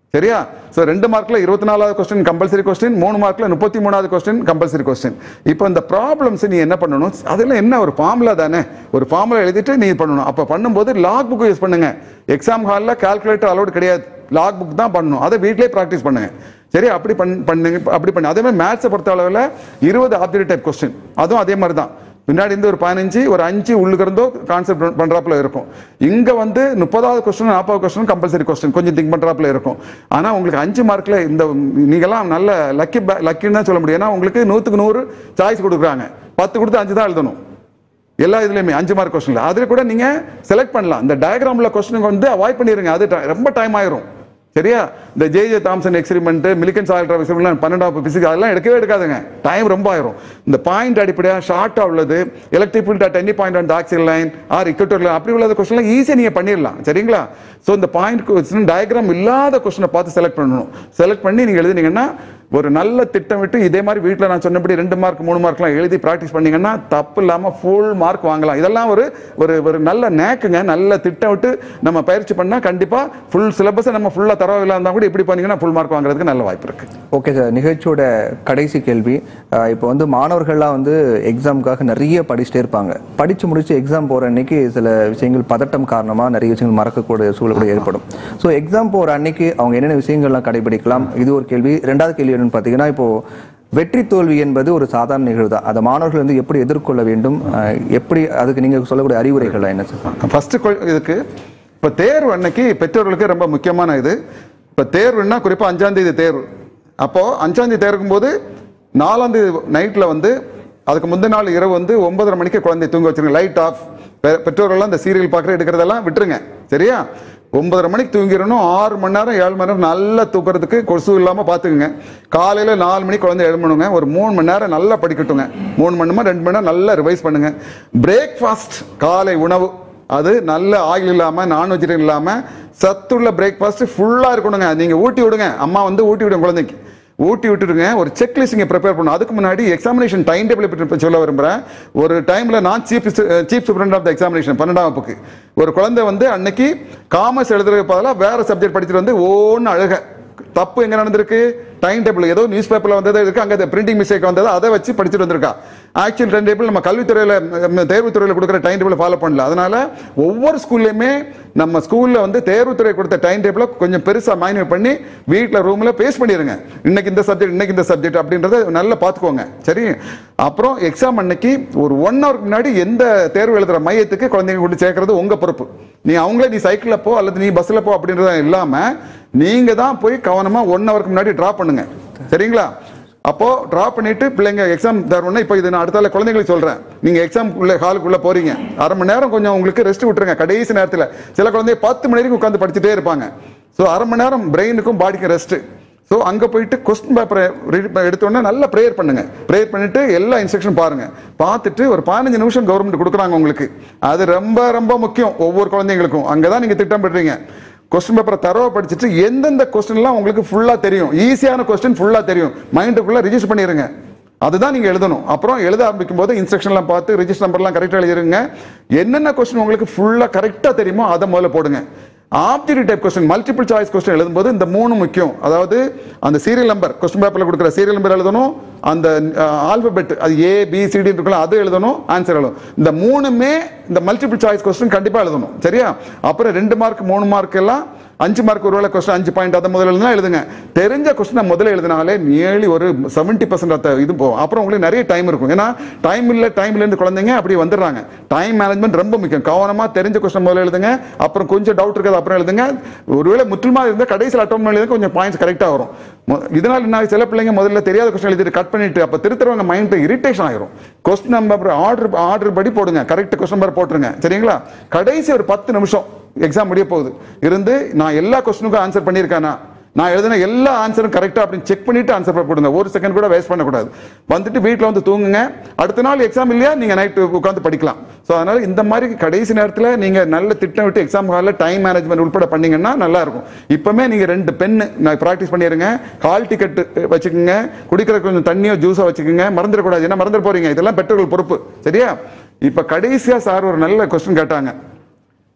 சரியா ஸோ ரெண்டு மார்க்ல இருபத்தி நாலாவது கொஸ்டின் கம்பல்சரி கொஸ்டின் மூணு மார்க்ல முப்பத்தி மூணாவது கொஸ்டின் கம்பல்சரி கொஸ்டின் இப்போ இந்த ப்ராப்ளம்ஸ் நீ என்ன பண்ணணும் அதெல்லாம் என்ன ஒரு ஃபார்முலா தானே ஒரு ஃபார்முலா எழுதிட்டு நீ பண்ணணும் அப்போ பண்ணும்போது லாக் புக் யூஸ் பண்ணுங்க எக்ஸாம் ஹாலில் கால்குலேட்டர் அலோடு கிடையாது லாக் புக் தான் பண்ணணும் அதை வீட்டிலே ப்ராக்டிஸ் பண்ணுங்க சரி அப்படி பண் பண்ணுங்க அப்படி பண்ணு அதே மாதிரி மேத்ஸை பொறுத்த அளவில் இருபது ஆப்ஜெக்ட் டைப் கொஸ்டின் அதுவும் அதே மாதிரி தான் பின்னாடி இருந்து ஒரு பதினஞ்சு ஒரு அஞ்சு உள்ளுக்கு இருந்தோ கான்செப்ட் பண்றாப்புல இருக்கும் இங்க வந்து முப்பதாவது கொஸ்டின் நாற்பது கொஸ்டின் கம்பல்சரி கொஸ்டின் கொஞ்சம் திங்க் பண்றாப்புல இருக்கும் ஆனா உங்களுக்கு அஞ்சு மார்க்ல இந்த நீங்கெல்லாம் நல்ல லக்கி லக்கின்னு தான் சொல்ல முடியும் ஏன்னா உங்களுக்கு நூத்துக்கு நூறு சாய்ஸ் கொடுக்குறாங்க பத்து கொடுத்து அஞ்சு தான் எழுதணும் எல்லா இதுலயுமே அஞ்சு மார்க் கொஸ்டின்ல அதுல கூட நீங்க செலக்ட் பண்ணலாம் இந்த டயக்ராம்ல கொஸ்டின் வந்து அவாய்ட் பண்ணிருங்க அது ti- ரொம்ப டைம் ஆயிரும் சரியா இந்த J J Thomson experiment Millikan சால்ட்ரா எக்ஸ்பெரிமெண்ட் பன்னெண்டாவது பிசிக்ஸ் அதெல்லாம் எடுக்கவே எடுக்காதுங்க டைம் ரொம்ப ஆயிரும் இந்த பாயிண்ட் அடிப்படையாக ஷார்ட்டா உள்ளது electric field at any point on axial line or equatorial line அப்படி உள்ள கொஸ்டின்லாம் ஈஸியாக நீங்க பண்ணிடலாம் சரிங்களா ஸோ இந்த பாயிண்ட் கொஸ்டின் டயக்ராம் இல்லாத கொஸ்டினை பார்த்து செலக்ட் பண்ணணும் செலக்ட் பண்ணி நீங்க எழுதுனீங்கன்னா ஒரு நல்ல திட்டமிட்டு இதே மாதிரி வீட்டில் நான் சொன்னபடி ரெண்டு மார்க் மூணு மார்க்லாம் எழுதி ப்ராக்டிஸ் பண்ணீங்கன்னா தப்பு இல்லாமல் ஃபுல் மார்க் வாங்கலாம் இதெல்லாம் ஒரு ஒரு ஒரு நல்ல நேக்குங்க நல்ல திட்டமிட்டு நம்ம பயிற்சி பண்ணால் கண்டிப்பாக ஃபுல் சிலபஸை நம்ம ஃபுல்லாக தரவில்லை இருந்தால் கூட இப்படி பண்ணீங்கன்னா ஃபுல் மார்க் வாங்குறதுக்கு நல்ல வாய்ப்பு இருக்கு ஓகே சார் நிகழ்ச்சியோட கடைசி கேள்வி அஹ் இப்போ வந்து மாணவர்கள்லாம் வந்து எக்ஸாமுக்காக நிறைய படிச்சுட்டே இருப்பாங்க படிச்சு முடிச்சு எக்ஸாம் போற அன்னைக்கு சில விஷயங்கள் பதட்டம் காரணமா நிறைய விஷயங்கள் மறக்கக்கூடிய சூழல் கூட ஏற்படும் ஸோ எக்ஸாம் போற அன்னைக்கு அவங்க என்னென்ன விஷயங்கள்லாம் கடைபிடிக்கலாம் இது ஒரு கேள்வி ரெண்டாவது கேள்வி என்னன்னு பார்த்தீங்கன்னா இப்போ வெற்றி தோல்வி என்பது ஒரு சாதாரண நிகழ்வு தான் அதை மாணவர்கள் வந்து எப்படி எதிர்கொள்ள வேண்டும் அஹ் எப்படி அதுக்கு நீங்க சொல்லக்கூடிய அறிவுரைகள் என்ன சார் ஃபர்ஸ்ட் இதுக்கு இப்போ தேர்வு அன்னைக்கு பெற்றோர்களுக்கு ரொம்ப முக்கியமான இது இப்போ தேர்வுன்னா குறிப்பாக அஞ்சாம் தேதி தேர்வு அப்போ அஞ்சாம் தேதி தேர்க்கும் போது நாலாம் தேதி நைட்டில் வந்து அதுக்கு முந்தின நாள் இரவு வந்து ஒன்பதரை மணிக்கு குழந்தை தூங்க வச்சிருங்க லைட் ஆஃப் பெற்றோர்கள்லாம் இந்த சீரியல் பார்க்குற எடுக்கிறதெல்லாம் விட்டுருங்க சரியா ஒன்பதரை மணிக்கு தூங்கிடணும் ஆறு மணி நேரம் ஏழு மணி நேரம் நல்லா தூக்குறதுக்கு கொசு இல்லாமல் பார்த்துக்குங்க காலையில் நாலு மணிக்கு குழந்தை எழுமணுங்க ஒரு மூணு மணி நேரம் நல்லா படிக்கட்டுங்க மூணு மணி நேரம் ரெண்டு மணி நேரம் நல்லா ரிவைஸ் பண்ணுங்க பிரேக்ஃபாஸ்ட் காலை உணவு அது நல்ல ஆயில் இல்லாமல் நான் வெஜிடேரியன் இல்லாமல் சத்துள்ள பிரேக்ஃபாஸ்ட் ஃபுல்லாக இருக்கணுங்க நீங்கள் ஊட்டி விடுங்க அம்மா வந்து ஊட்டி விடுங்க குழந்தைக்கு ஊட்டி விட்டுடுங்க ஒரு செக்லிஸ்ட் இங்கே ப்ரிப்பேர் பண்ணணும் அதுக்கு முன்னாடி எக்ஸாமினேஷன் டைம் டேபிள் பற்றி சொல்ல விரும்புகிறேன் ஒரு டைமில் நான் chief chief superintendent of the examination பன்னெண்டாம் வகுப்புக்கு ஒரு குழந்தை வந்து அன்னைக்கு காமர்ஸ் எழுதுறதுக்கு பதிலாக வேற சப்ஜெக்ட் படிச்சுட்டு வந்து ஓன்னு அழுக தப்பு எங்க நடந்திருக்கு டைம் டேபிள் ஏதோ நியூஸ் பேப்பர்ல வந்தது இருக்கு அங்க பிரிண்டிங் மிஸ்டேக் வந்தது அதை வச்சு படிச்சுட்டு வந்திருக்கா ஆக்சுவல் டைம் டேபிள் நம்ம கல்வித்துறையில ம், தேர்வுத்துறையில கொடுக்குற டைம் டேபிள் ஃபாலோ பண்ணல அதனால ஒவ்வொரு ஸ்கூல்லையுமே நம்ம ஸ்கூல்ல வந்து தேர்வுத்துறை கொடுத்த டைம் டேபிள கொஞ்சம் பெருசா மைனியூட் பண்ணி வீட்ல ரூம்ல பேஸ் பண்ணிருங்க இன்னைக்கு இந்த சப்ஜெக்ட் இன்னைக்கு இந்த சப்ஜெக்ட் அப்படின்றத நல்லா பாத்துக்கோங்க சரி அப்புறம் எக்ஸாம் அன்னைக்கு ஒரு ஒன் ஹவருக்கு முன்னாடி எந்த தேர்வு எழுதுற மையத்துக்கு குழந்தைங்க கொண்டு சேர்க்கறது உங்க பொறுப்பு நீ அவங்களே நீ சைக்கிள்ல போ அல்லது நீ பஸ்ல போ அப்படின்றத இல்லாம நீங்க தான் போய் கவனமா ஒன் ஹவருக்கு முன்னாடி டிராப் பண்ணுங்க சரிங்களா அப்போ டிராப் பண்ணிட்டு பிள்ளைங்க எக்ஸாம் தரணும்னா இப்போ இது நான் அடுத்தால குழந்தைங்களுக்கு சொல்றேன் நீங்க எக்ஸாம் உள்ள ஹாலுக்குள்ள போறீங்க அரை மணி நேரம் கொஞ்சம் உங்களுக்கு ரெஸ்ட் விட்டுருங்க கடைசி நேரத்துல சில குழந்தைங்க பத்து மணி வரைக்கும் உட்காந்து படிச்சுட்டே இருப்பாங்க ஸோ அரை மணி நேரம் பிரெயினுக்கும் பாடிக்கும் ரெஸ்ட் ஸோ அங்கே போயிட்டு கொஸ்டின் பேப்பரை எடுத்தோடனே நல்லா ப்ரேயர் பண்ணுங்க ப்ரேயர் பண்ணிட்டு எல்லா இன்ஸ்ட்ரக்ஷன் பாருங்க பார்த்துட்டு ஒரு பதினஞ்சு நிமிஷம் கவர்மெண்ட் கொடுக்குறாங்க உங்களுக்கு அது ரொம்ப ரொம்ப முக்கியம் ஒவ்வொரு குழந்தைங்களுக்கும் அங்கே தான் நீங்கள் திட்டம் பெற்றீங்க கொஸ்டின் பேப்பரை தரவா படிச்சுட்டு எந்தெந்த கொஸ்டின்லாம் உங்களுக்கு ஃபுல்லாக தெரியும் ஈஸியான கொஸ்டின் ஃபுல்லாக தெரியும் மைண்டுக்குள்ளே ரிஜிஸ்டர் பண்ணிடுங்க அதுதான் நீங்க எழுதணும் அப்புறம் எழுத ஆரம்பிக்கும் போது இன்ஸ்ட்ரக்ஷன்லாம் பார்த்து ரிஜிஸ்டர் நம்பர்லாம் கரெக்டாக எழுதிருங்க என்னென்ன கொஸ்டின் உங்களுக்கு ஃபுல்லாக கரெக்டாக தெரியுமோ அதை முதல்ல போடுங்க objective type question multiple choice question எழுதும்போது இந்த மூணு முக்கியம் அதாவது அந்த சீரியல் நம்பர் கொஸ்டின் பேப்பர்ல கொடுக்குற சீரியல் நம்பர் எழுதணும் அந்த ஆல்பபெட் அது ஏ பி சிடி இருக்கலாம் அது எழுதணும் ஆன்சர் எழுதணும் இந்த மூணுமே இந்த மல்டிபிள் சாய்ஸ் கொஸ்டின் கண்டிப்பா எழுதணும் சரியா அப்புறம் ரெண்டு மார்க் மூணு மார்க் எல்லாம் அஞ்சு மார்க் ஒருவேளை கொஸ்டின் அஞ்சு பாயிண்ட் அதை முதல்ல எழுதுனா எழுதுங்க தெரிஞ்ச கொஸ்டினை முதல்ல எழுதினாலே நியர்லி ஒரு செவன்ட்டி பர்சன்ட் இது போகும் அப்புறம் உங்களுக்கு நிறைய டைம் இருக்கும் ஏன்னா டைம் இல்லை டைம் இல்லைன்னு குழந்தைங்க அப்படி வந்துடுறாங்க டைம் மேனேஜ்மெண்ட் ரொம்ப முக்கியம் கவனமா தெரிஞ்ச கொஸ்டின் முதல்ல எழுதுங்க அப்புறம் கொஞ்சம் டவுட் இருக்கிறது அப்புறம் எழுதுங்க ஒருவேளை முற்றிலுமா இருந்தால் கடைசியில் அட்டம் எழுதுங்க கொஞ்சம் பாயிண்ட்ஸ் கரெக்டாக வரும் மொ- இதனால என்ன ஆகுது? சில பிள்ளைங்க முதல்ல தெரியாத கொஸ்டின் எழுதிட்டு கட் பண்ணிட்டு அப்போ திருத்துறவங்க மைண்ட் இரிட்டேஷன் ஆயிரும் கொஸ்டின் நம்பர் ஆர்டர் ஆர்டர் படி போடுங்க கரெக்ட் கொஸ்டின் நம்பர் போட்டுருங்க சரிங்களா கடைசி ஒரு பத்து நிமிஷம் எக்ஸாம் முடிய போகுது இருந்து நான் எல்லா கொஸ்டினுக்கும் ஆன்சர் பண்ணியிருக்கேனா நான் எழுதின எல்லா ஆன்சரும் கரெக்டா அப்படின்னு செக் பண்ணிட்டு ஆன்சர் போடுங்க ஒரு செகண்ட் கூட வேஸ்ட் பண்ணக்கூடாது வந்துட்டு வீட்டில் வந்து தூங்குங்க அடுத்த நாள் எக்ஸாம் இல்லையா நீங்க நைட் உட்காந்து படிக்கலாம் ஸோ அதனால இந்த மாதிரி கடைசி நேரத்தில் நீங்க நல்ல திட்டம் விட்டு எக்ஸாம் ஹாலில் டைம் மேனேஜ்மெண்ட் உட்பட பண்ணீங்கன்னா நல்லா இருக்கும் இப்பவுமே நீங்க ரெண்டு பென்னு நான் ப்ராக்டிஸ் பண்ணிடுங்க கால் டிக்கெட் வச்சுக்கோங்க குடிக்கிற கொஞ்சம் தண்ணியோ ஜூஸோ வச்சுக்கோங்க மறந்துடக்கூடாது ஏன்னா மறந்துட போறீங்க இதெல்லாம் பெற்றோர்கள் பொறுப்பு சரியா இப்ப கடைசியா சார் ஒரு நல்ல கொஸ்டின் கேட்டாங்க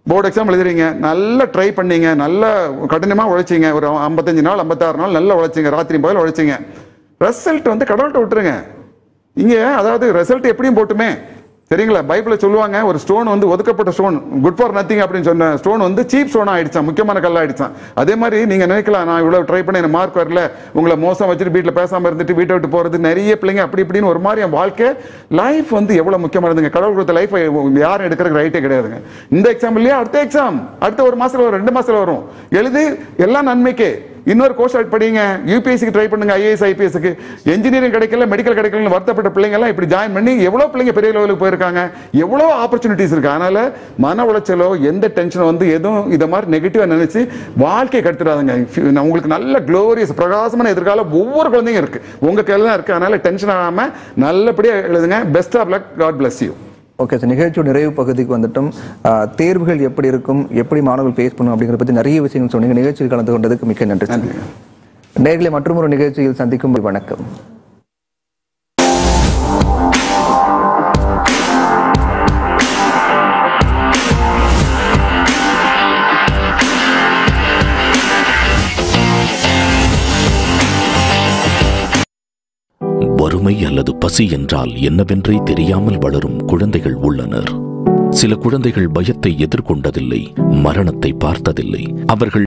போர்டு எக்ஸாம் எழுதுறீங்க நல்லா ட்ரை பண்ணீங்க நல்லா கடினமாக உழைச்சிங்க ஒரு ஐம்பத்தஞ்சு நாள் ஐம்பத்தாறு நாள் நல்லா உழைச்சிங்க ராத்திரி பகல் உழைச்சிங்க ரிசல்ட் வந்து கடவுள்கிட்ட விட்டுருங்க இங்கே அதாவது ரிசல்ட் எப்படியும் போட்டுமே சரிங்களா பைபிளில் சொல்லுவாங்க ஒரு ஸ்டோன் வந்து ஒதுக்கப்பட்ட ஸ்டோன் குட் ஃபார் நத்திங் அப்படின்னு சொன்ன ஸ்டோன் வந்து சீப் ஸ்டோனாக ஆயிடுச்சான் முக்கியமான கல்லா ஆயிடுச்சான் அதே மாதிரி நீங்கள் நினைக்கலாம் நான் இவ்வளோ ட்ரை பண்ணி எனக்கு மார்க் வரல உங்களை மோசம் வச்சுட்டு வீட்டில் பேசாமல் இருந்துட்டு வீட்டை விட்டு போகிறது நிறைய பிள்ளைங்க அப்படி இப்படின்னு ஒரு மாதிரி என் வாழ்க்கை லைஃப் வந்து எவ்வளோ முக்கியமானதுங்க கடவுள் கொடுத்த லைஃப் யாரும் எடுக்கிறதுக்கு ரைட்டே கிடையாதுங்க இந்த எக்ஸாம் இல்லையா அடுத்த எக்ஸாம் அடுத்த ஒரு மாசத்துல வரும் ரெண்டு மாசத்துல வரும் எழுதி எல்லாம் நன்மைக்கே இன்னொரு கோர்ஸ் அவுட் படிங்க யூபிஎஸ்சிக்கு ட்ரை பண்ணுங்க ஐஏஎஸ் ஐபிஎஸ்க்கு என்ஜினியரிங் கிடைக்கல மெடிக்கல் கிடைக்கலன்னு வருத்தப்பட்ட பிள்ளைங்க எல்லாம் இப்படி ஜாயின் பண்ணி எவ்வளோ பிள்ளைங்க பெரிய லெவலுக்கு போயிருக்காங்க எவ்வளோ ஆப்பர்ச்சுனிட்டிஸ் இருக்கு அதனால மன உளைச்சலோ எந்த டென்ஷனோ வந்து எதுவும் இதை மாதிரி நெகட்டிவா நினைச்சு வாழ்க்கையை கட்டுறாதுங்க உங்களுக்கு நல்ல க்ளோரியஸ் பிரகாசமான எதிர்காலம் ஒவ்வொரு குழந்தைங்க இருக்கு உங்க கையில தான் இருக்கு அதனால டென்ஷன் ஆகாம நல்லபடியா எழுதுங்க best of luck God bless you okay sir நிகழ்ச்சியோட நிறைவு பகுதிக்கு வந்துட்டும் ஆஹ், தேர்வுகள் எப்படி இருக்கும் எப்படி மாணவர்கள் ஃபேஸ் பண்ணும் அப்படிங்கிறத பற்றி நிறைய விஷயங்கள் சொன்னீங்க நிகழ்ச்சியில் கலந்து கொண்டதுக்கு மிக்க நன்றி சார். நேர்களை மற்றும் ஒரு நிகழ்ச்சியில் சந்திக்கும் வரை வணக்கம் வறுமை அல்லது பசி என்றால் என்னவென்றே தெரியாமல் வளரும் குழந்தைகள் உள்ளனர் சில குழந்தைகள் பயத்தை எதிர்கொண்டதில்லை மரணத்தை பார்த்ததில்லை அவர்கள்